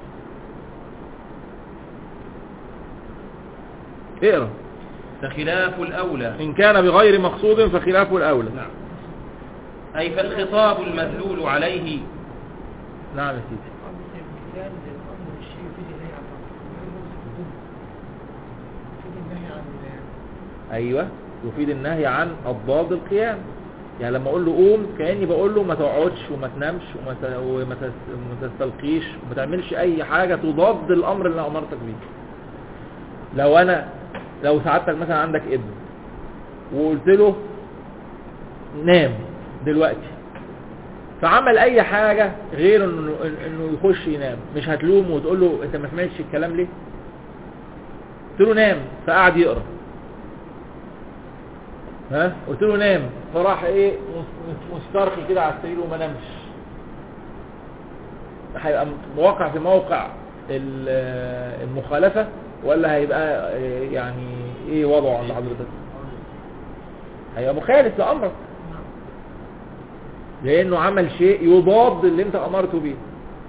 اقرا فخلاف الأولى ان كان بغير مقصود فخلاف الاولى نعم أي فالخطاب المدلول عليه نعم يا سيدي ايوه يفيد النهي عن الضاد القيام يعني لما اقول له قوم كاني بقول له ما تقعدش وما تنامش وما ت- وما تس- وما تستلقيش وما تعملش اي حاجه تضاد الامر اللي أنا امرتك بيه لو انا لو سعادتك مثلا عندك ابن وقلت له نام دلوقتي فعمل اي حاجة غير انه, إنه يخش ينام مش هتلومه وتقول له انت ما سمعتش الكلام ليه قلت له نام فقعد يقرا ها قلت له نام فراح ايه مس- مسترخي كده على السرير وما نامش هيبقى واقع في موقع ال- المخالفة ولا هيبقى إيه يعني ايه وضعه عند حضرتك هيبقى مخالف لامرك لانه عمل شيء يضاد اللي انت امرته بيه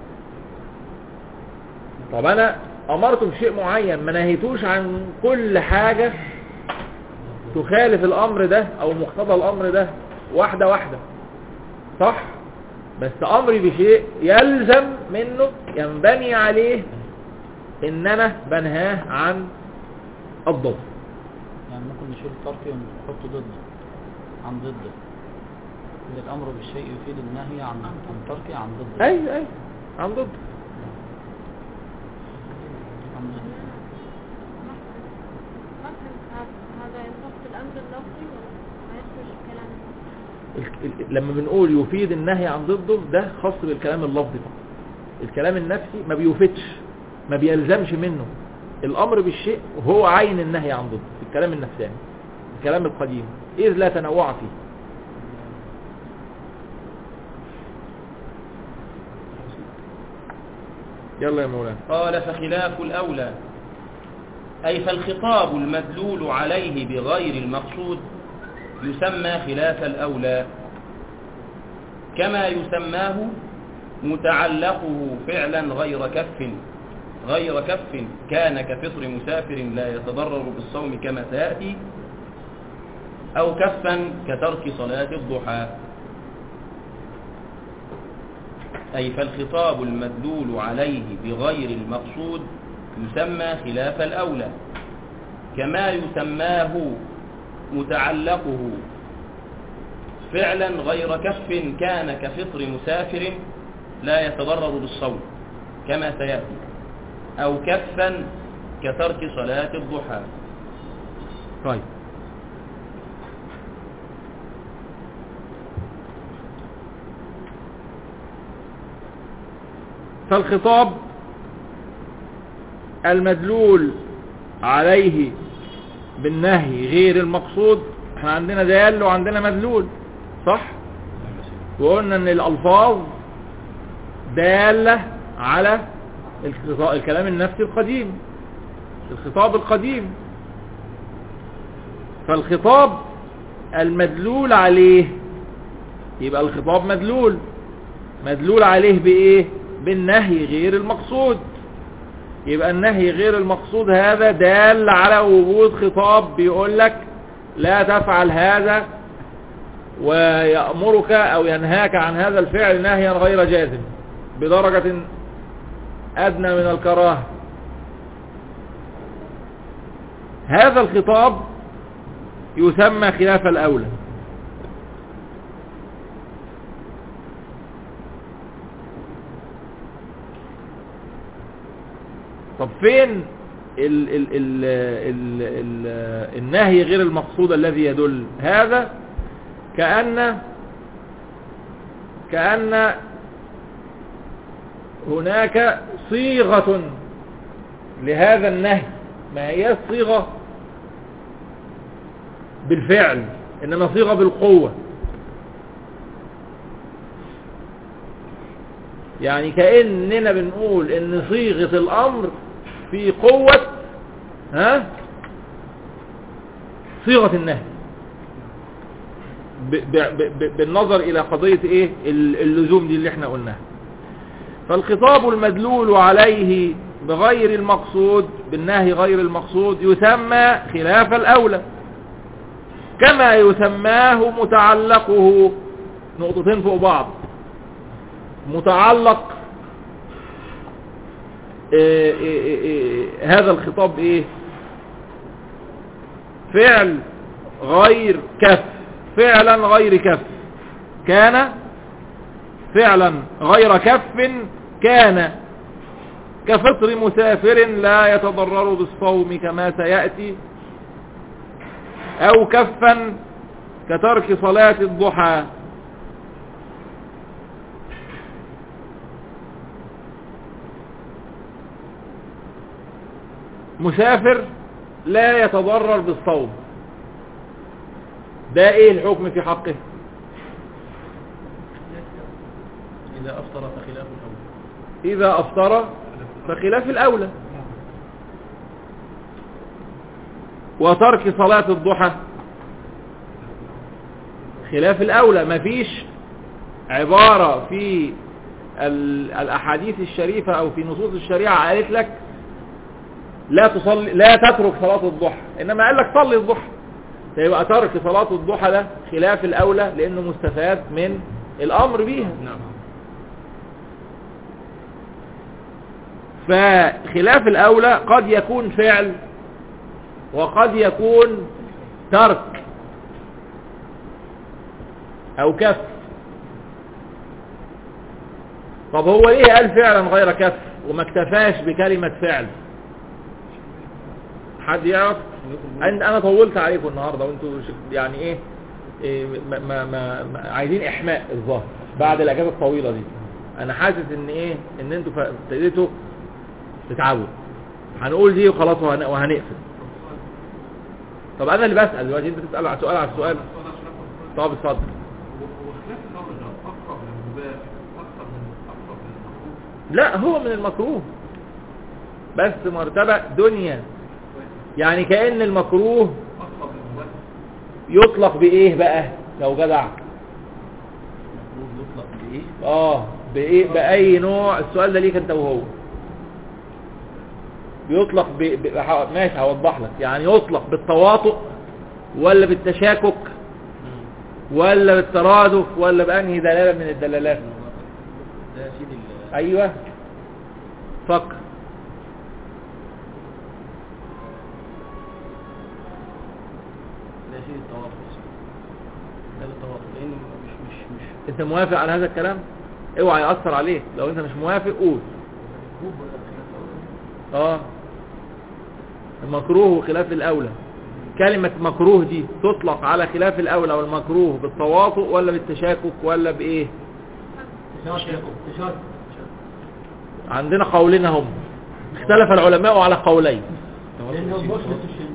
طب انا امرته بشيء معين ما نهيتوش عن كل حاجة تخالف الامر ده او مقتضى الامر ده واحدة واحدة صح بس امري بشيء يلزم منه ينبني عليه ان انا بنهاه عن الضد يعني ممكن نشيل تركي ونحطه ضده عن ضده إذا الأمر بالشيء يفيد النهي عن عن تركه عن ضده ايوه ايوه عن ضد عن ضده ما فهمت هذا- هذا ينطبق الأمر اللفظي ولا ما يخرج الكلام النفسي؟ ال- ال- لما بنقول يفيد النهي عن ضده ده خاص بالكلام اللفظي فقط الكلام النفسي ما بيفيدش ما بيلزمش منه الامر بالشيء هو عين النهي عن ضده في الكلام النفساني الكلام القديم اذ لا تنوع فيه يلا يا مولانا قال فخلاف الأولى أي فالخطاب المدلول عليه بغير المقصود يسمى خلاف الأولى كما يسماه متعلقه فعلا غير كف غير كف كان كفطر مسافر لا يتضرر بالصوم كما سيأتي أو كفا كترك صلاة الضحى أي فالخطاب المدلول عليه بغير المقصود يسمى خلاف الأولى كما يسماه متعلقه فعلا غير كف كان كفطر مسافر لا يتضرر بالصوم كما سيأتي أو كفا كترك صلاة الضحى طيب فالخطاب المدلول عليه بالنهي غير المقصود احنا عندنا دال وعندنا مدلول صح وقلنا ان الالفاظ دالة على الخطا- الكلام النفسي القديم الخطاب القديم فالخطاب المدلول عليه يبقى الخطاب مدلول مدلول عليه بايه بالنهي غير المقصود يبقى النهي غير المقصود هذا دال على وجود خطاب بيقول لك لا تفعل هذا ويأمرك او ينهاك عن هذا الفعل نهيا غير جازم بدرجة ادنى من الكراهه هذا الخطاب يسمى خلاف الاولى طب فين ال ال ال ال ال النهي غير المقصود الذي يدل هذا كأن كأن هناك صيغة لهذا النهي ما هي الصيغة بالفعل إنما صيغة بالقوة يعني كأننا بنقول ان صيغة الامر في قوة ها صيغة النهي ب ب ب بالنظر الى قضية ايه اللزوم دي اللي احنا قلناها فالخطاب المدلول عليه بغير المقصود بالنهي غير المقصود يسمى خلاف الاولى كما يسماه متعلقه نقطتين فوق بعض متعلق إيه إيه إيه هذا الخطاب ايه فعل غير كف فعلا غير كف كان فعلا غير كف كان كفطر مسافر لا يتضرر بالصوم كما سيأتي او كفا كترك صلاة الضحى مسافر لا يتضرر بالصوم ده ايه الحكم في حقه إذا أفطر فخلاف الأول اذا افطر فخلاف الاولى وترك صلاة الضحى خلاف الاولى مفيش عبارة في ال- الاحاديث الشريفة او في نصوص الشريعة قالت لك لا تصلي لا تترك صلاة الضحى انما قال لك صلي الضحى فيبقى ترك صلاة الضحى ده خلاف الاولى لانه مستفاد من الامر بيها نعم فخلاف الاولى قد يكون فعل وقد يكون ترك او كف طب هو ليه قال فعلا غير كف وما اكتفاش بكلمة فعل حد يعرف أن- انا طولت عليكم النهاردة وانتوا ش- يعني ايه, إيه ما ما ما ما عايزين احماء الظهر بعد الاجازة الطويلة دي انا حاسس ان ايه ان انتوا ف- ابتديتوا تتعبوا هنقول دي وخلاص وهن- وهنقفل طب انا اللي بسأل دلوقتي انت تسأل على سؤال على السؤال طب اتفضل لا هو من المكروه بس مرتبة دنيا يعني كأن المكروه يطلق بإيه بقى لو جدع المفروض يطلق بإيه اه بإيه بأي نوع السؤال ده ليك انت وهو بيطلق ب... ب... ه- ماشي هوضح لك يعني يطلق بالتواطؤ ولا بالتشاكك ولا بالترادف ولا بأنهي دلالة من الدلالات ده يا سيدي ال- ايوه فكر ده يا سيدي التواطؤ ده التواطؤ لأن مش مش مش انت موافق على هذا الكلام اوعى يأثر عليك لو انت مش موافق قول اه المكروه وخلاف الاولى كلمة مكروه دي تطلق على خلاف الاولى والمكروه بالتواطؤ ولا بالتشاكك ولا بايه تشارك تشارك عندنا قولين هم اختلف العلماء على قولين لانه بوصلة الشيء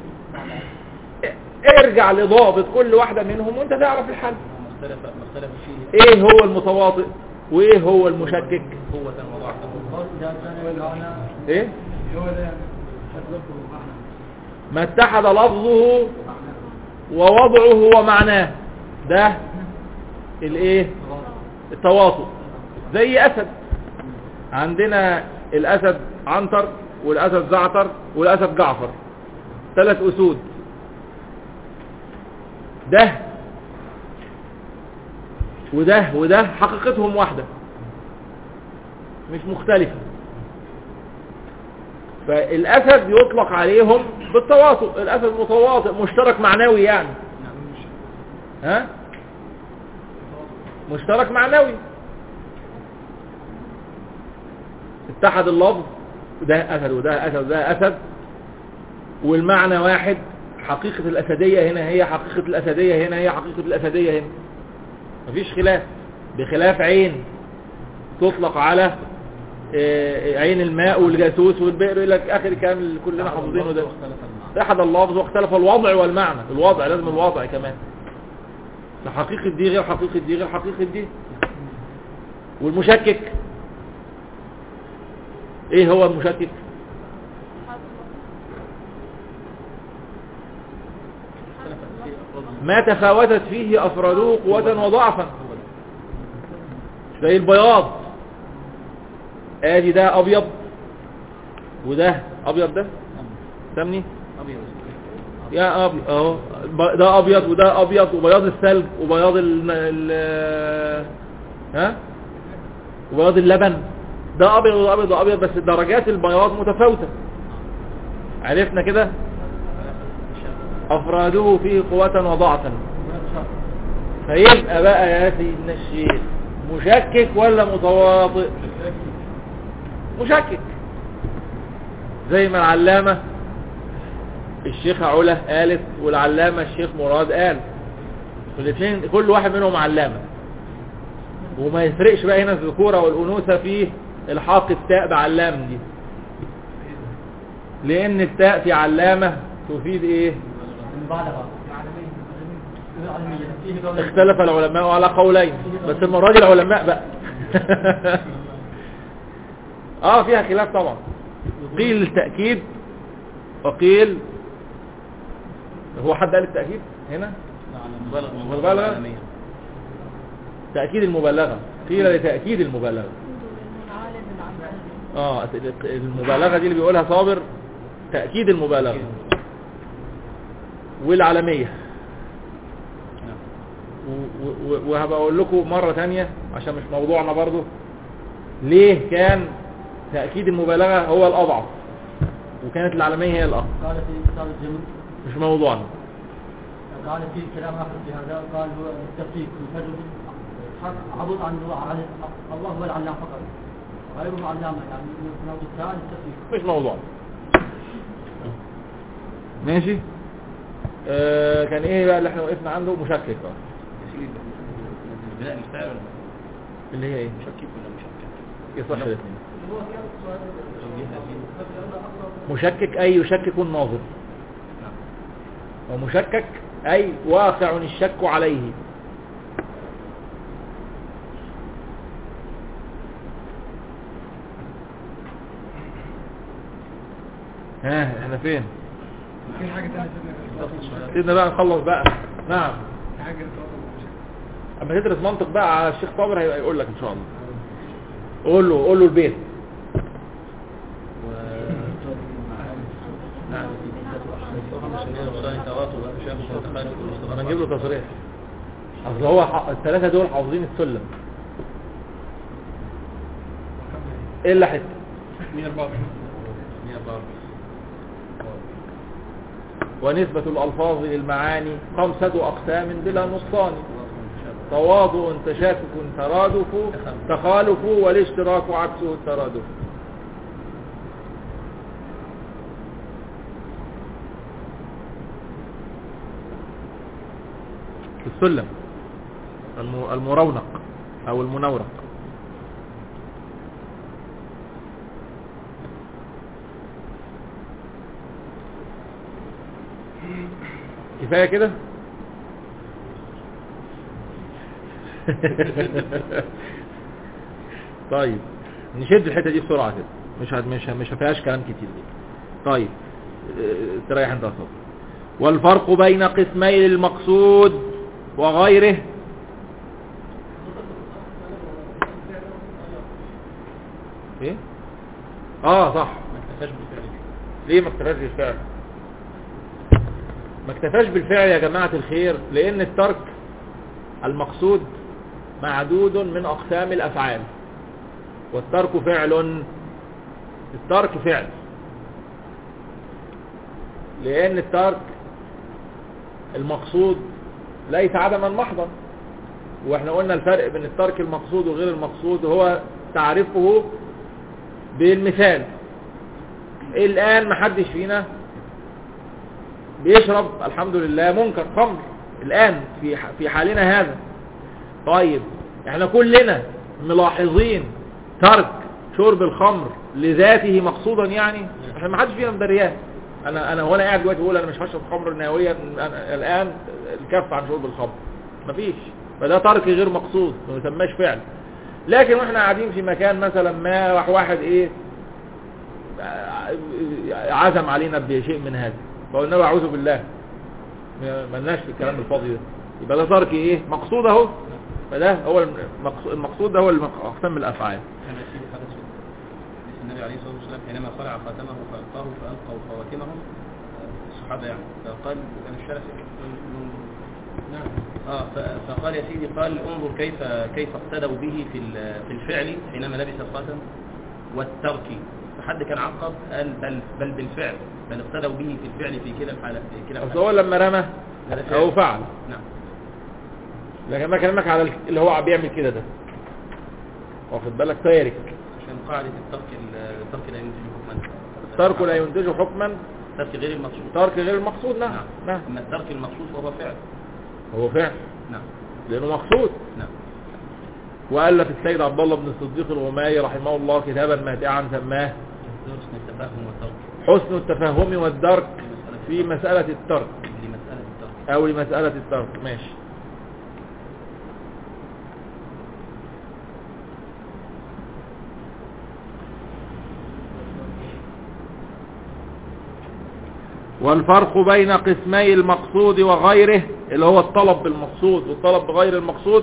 ارجع لضابط كل واحدة منهم وانت تعرف الحل مختلف مختلف فيه ايه هو المتواطئ وايه هو المشكك قوة وضعفا قال اذا كان المعنى ايه هو ده حسبته معنى ما اتحد لفظه ووضعه ومعناه ده الايه التواطؤ زي اسد عندنا الاسد عنتر والاسد زعتر والاسد جعفر ثلاث اسود ده وده وده حقيقتهم واحدة مش مختلفة فالاسد يطلق عليهم بالتواطؤ الاسد متواطئ مشترك معنوي يعني ها مشترك معنوي اتحد اللفظ ده اسد وده اسد وده اسد والمعنى واحد حقيقة الاسدية هنا هي حقيقة الاسدية هنا هي حقيقة الاسدية هنا مفيش خلاف بخلاف عين تطلق على آه، عين الماء والجاسوس والبئر الى اخر الكلام اللي كلنا حافظينه ده اتحد اللفظ واختلف الوضع والمعنى الوضع لازم الوضع كمان فحقيقة دي غير حقيقة دي غير حقيقة دي والمشكك ايه هو المشكك ما تفاوتت فيه افراده قوة وضعفا زي البياض ادي ده ابيض وده ابيض ده سمني أبيض يا ابيض اهو ب- ده ابيض وده ابيض وبياض الثلج وبياض ال ال ها وبياض اللبن ده ابيض وده ابيض وده ابيض بس درجات البياض متفاوتة عرفنا كده افراده فيه قوة وضعفا فيبقى بقى يا سيدنا الشيخ مشكك ولا متواطئ مشكك زي ما العلامة الشيخ علا قالت والعلامة الشيخ مراد قال الاثنين كل واحد منهم علامة وما يفرقش بقى هنا الذكورة والأنوثة في الحاق التاء بعلام دي لأن التاء في علامة تفيد ايه المبالغة العلمية فيه قول اختلف العلماء على قولين بس المرة دي العلماء بقى اه فيها خلاف طبعا قيل التأكيد وقيل هو حد قال التأكيد هنا مبالغ مبالغة؟ تأكيد المبالغة قيل لتأكيد المبالغة اه المبالغة دي اللي بيقولها صابر تأكيد المبالغة والعالمية و- و- وهبقى اقول لكم مرة تانية عشان مش موضوعنا برضو ليه كان تأكيد المبالغة هو الأضعف وكانت العالمية هي الأقوى قال في كتاب الجمل مش موضوعنا قال في كلام آخر في هذا قال هو التفكيك الفجر حق عبد عن الله عن- الله هو العلام فقط غيره علامة يعني من نوع الثاني التفكيك مش موضوعنا ماشي آه كان ايه بقى اللي احنا وقفنا عنده مشكك بقى البناء المستعر ولا اللي هي ايه مشكك ولا مشكك يصح الاثنين توجيهها فين مشكك اي يشكك الناظر ومشكك اي واقع الشك عليه ها احنا فين في حاجة تانية سيدنا سيبنا بقى نخلص بقى نعم في حاجة تفضل اما تدرس منطق بقى على الشيخ صابر هيبقى يقول لك ان شاء الله قول له قول له البيت نعم انا نجيب له تصريح اصل هو ح- الثلاثه دول حافظين السلم الا حته 144 ونسبة الألفاظ للمعاني خمسة أقسام بلا نقصان تواضع تشاكك ترادف تخالف والاشتراك عكسه الترادف السلم الم- المرونق أو المنورق كفاية كده طيب نشد الحتة دي بسرعة كده مش هت- مش مش فيهاش كلام كتير دي طيب اه، تريح انت يا صبري والفرق بين قسمي المقصود وغيره ايه اه صح ما اكتفاش بالفعل ليه ما اكتفاش بالفعل ما اكتفاش بالفعل يا جماعة الخير لان الترك المقصود معدود من اقسام الافعال والترك فعل الترك فعل لان الترك المقصود ليس عدما محضا واحنا قلنا الفرق بين الترك المقصود وغير المقصود هو تعرفه بالمثال الان محدش فينا بيشرب الحمد لله منكر خمر الان في ح- في حالنا هذا طيب احنا كلنا ملاحظين ترك شرب الخمر لذاته مقصودا يعني احنا ما حدش فينا مدرياه انا انا وانا قاعد دلوقتي بقول انا مش هشرب خمر نهائيا أنا الان الكف عن شرب الخمر مفيش فده ترك غير مقصود ما يسماش فعل لكن واحنا قاعدين في مكان مثلا ما راح واحد ايه عزم علينا بشيء من هذا فقلنا له اعوذ بالله ما- ملناش في الكلام الفاضي ده يبقى ده ترك ايه مقصود اهو فده هو المقصود, المقصود ده هو المق- اقسام الافعال كما يسير حدث حديث النبي عليه الصلاة والسلام حينما خلع خاتمه فألقاه فألقوا خواتمهم آه، الصحابة يعني فقال أنا مش عارف نعم اه ف- فقال يا سيدي قال انظر كيف كيف اقتدوا به في ال- في الفعل حينما لبس الخاتم والترك فحد كان عقب قال بل بل بالفعل بل اقتدوا به في الفعل في كلا الحالات في كلا اصل هو لما رمى هذا فعل. هو فعل نعم لكن انا بكلمك على اللي هو بيعمل كده ده واخد بالك تارك عشان قاعدة الترك ال- الترك لا ينتج حكما الترك لا ينتج حكما الترك غير المقصود ترك غير المقصود نعم نعم أما الترك المقصود فهو فعل هو فعل نعم لانه مقصود نعم والف السيد عبد الله بن الصديق الغماري رحمه الله كتابا ماتعا سماه حسن التفاهم والترك حسن التفهم والدرك في مسألة الترك لمسألة الترك او لمسألة الترك ماشي والفرق بين قسمي المقصود وغيره اللي هو الطلب بالمقصود والطلب بغير المقصود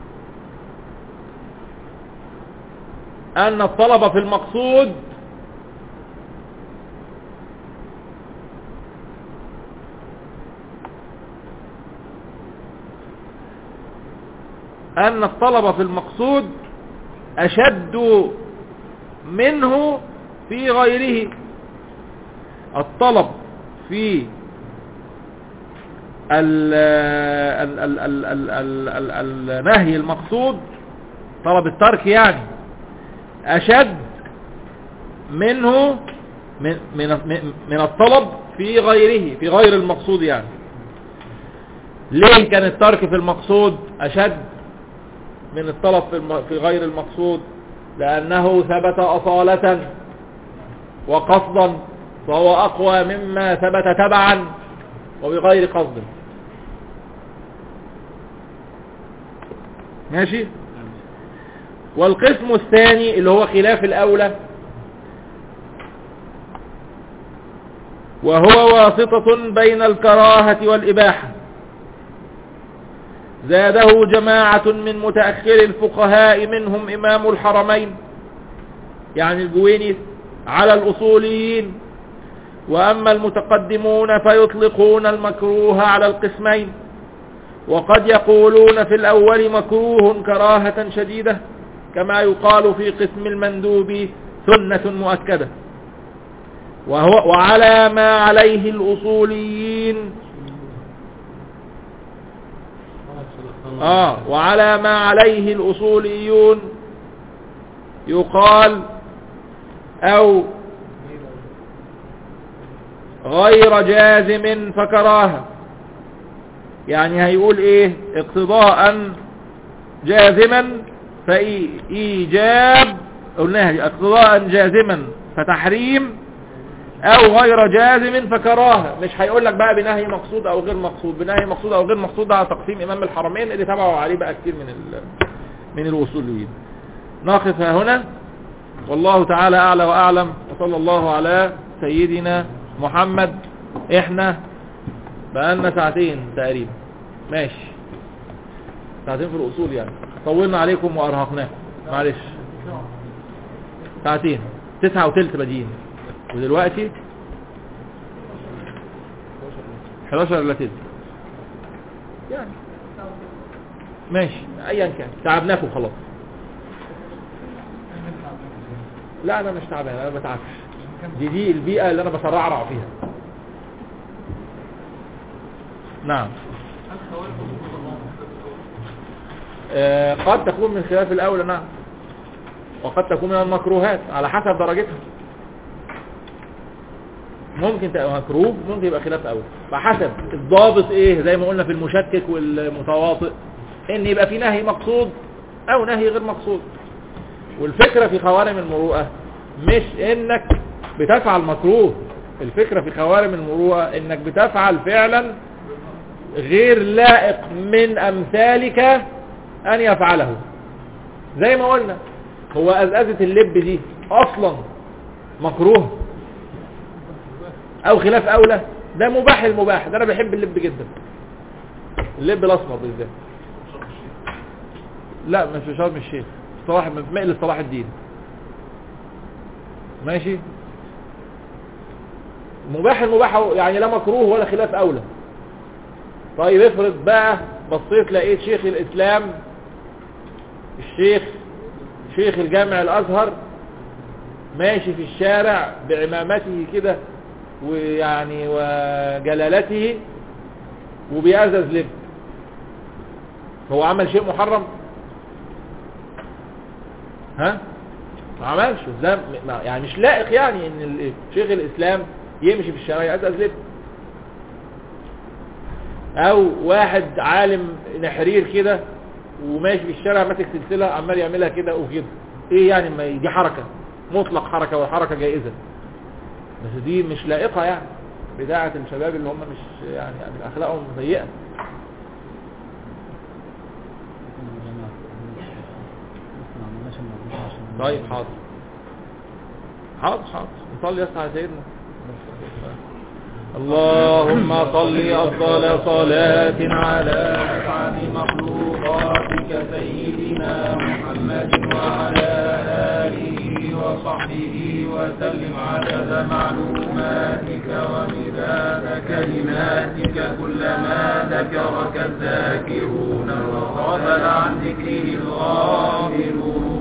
ان الطلب في المقصود أن الطلب في المقصود أشد منه في غيره الطلب في ال ال ال ال ال ال ال النهي المقصود طلب الترك يعني أشد منه من, من, من- من الطلب في غيره في غير المقصود يعني ليه كان الترك في المقصود أشد من الطلب في, الم... في غير المقصود لأنه ثبت أصالة وقصدا فهو أقوى مما ثبت تبعا وبغير قصد ماشي والقسم الثاني اللي هو خلاف الأولى وهو واسطة بين الكراهة والإباحة زاده جماعة من متأخر الفقهاء منهم إمام الحرمين يعني الجويني على الأصوليين وأما المتقدمون فيطلقون المكروه على القسمين وقد يقولون في الأول مكروه كراهة شديدة كما يقال في قسم المندوب سنة مؤكدة وهو وعلى ما عليه الأصوليين آه وعلى ما عليه الأصوليون يقال أو غير جازم فكراهة يعني هيقول ايه اقتضاء جازما فإيجاب قلناها دي اقتضاء جازما فتحريم او غير جازم فكراهه مش هيقول لك بقى بنهي مقصود او غير مقصود بنهي مقصود او غير مقصود ده تقسيم امام الحرمين اللي تبعوا عليه بقى كتير من ال من الاصوليين نقف ها هنا والله تعالى اعلى واعلم وصلى الله على سيدنا محمد احنا بقالنا ساعتين تقريبا ماشي ساعتين في الاصول يعني طولنا عليكم وارهقناكم معلش ساعتين تسعة وتلت بادئين ودلوقتي 11 الا تلت يعني ماشي ايا كان تعبناكم خلاص لا انا مش تعبان انا ما بتعبش دي دي البيئة اللي انا بسرعرع فيها نعم آه، قد تكون من خلاف الاولى نعم وقد تكون من المكروهات على حسب درجتها ممكن تبقى مكروه ممكن يبقى خلاف اول فحسب الضابط ايه زي ما قلنا في المشكك والمتواطئ ان يبقى في نهي مقصود او نهي غير مقصود والفكرة في خوارم المروءة مش انك بتفعل مكروه الفكرة في خوارم المروءة انك بتفعل فعلا غير لائق من امثالك ان يفعله زي ما قلنا هو ازازة اللب دي اصلا مكروه او خلاف اولى ده مباح المباح ده انا بحب اللب جدا اللب الاسمر بالذات لا مش في شرم الشيخ صلاح مقل صلاح الدين ماشي مباح المباح يعني لا مكروه ولا خلاف اولى طيب افرض بقى بصيت لقيت شيخ الاسلام الشيخ شيخ الجامع الازهر ماشي في الشارع بعمامته كده ويعني وجلالته وبيأزز لب هو عمل شيء محرم ها ما عملش ده ما- يعني مش لائق يعني ان ال- شيخ الاسلام يمشي في الشارع يأزز لب او واحد عالم نحرير كده وماشي في الشارع ماسك سلسلة عمال يعملها كده وكده ايه يعني ما دي حركة مطلق حركة والحركة جائزة بس دي مش لائقة يعني بتاعة الشباب اللي هم مش يعني, يعني اخلاقهم سيئة طيب حاضر حاضر حاضر نصلي يسعى على سيدنا اللهم صل أفضل صلاة على أسعد مخلوقاتك سيدنا محمد وعلى آله وصحبه وسلم عدد معلوماتك ومداد كلماتك كلما ذكرك الذاكرون وغفل عن ذكره الغافلون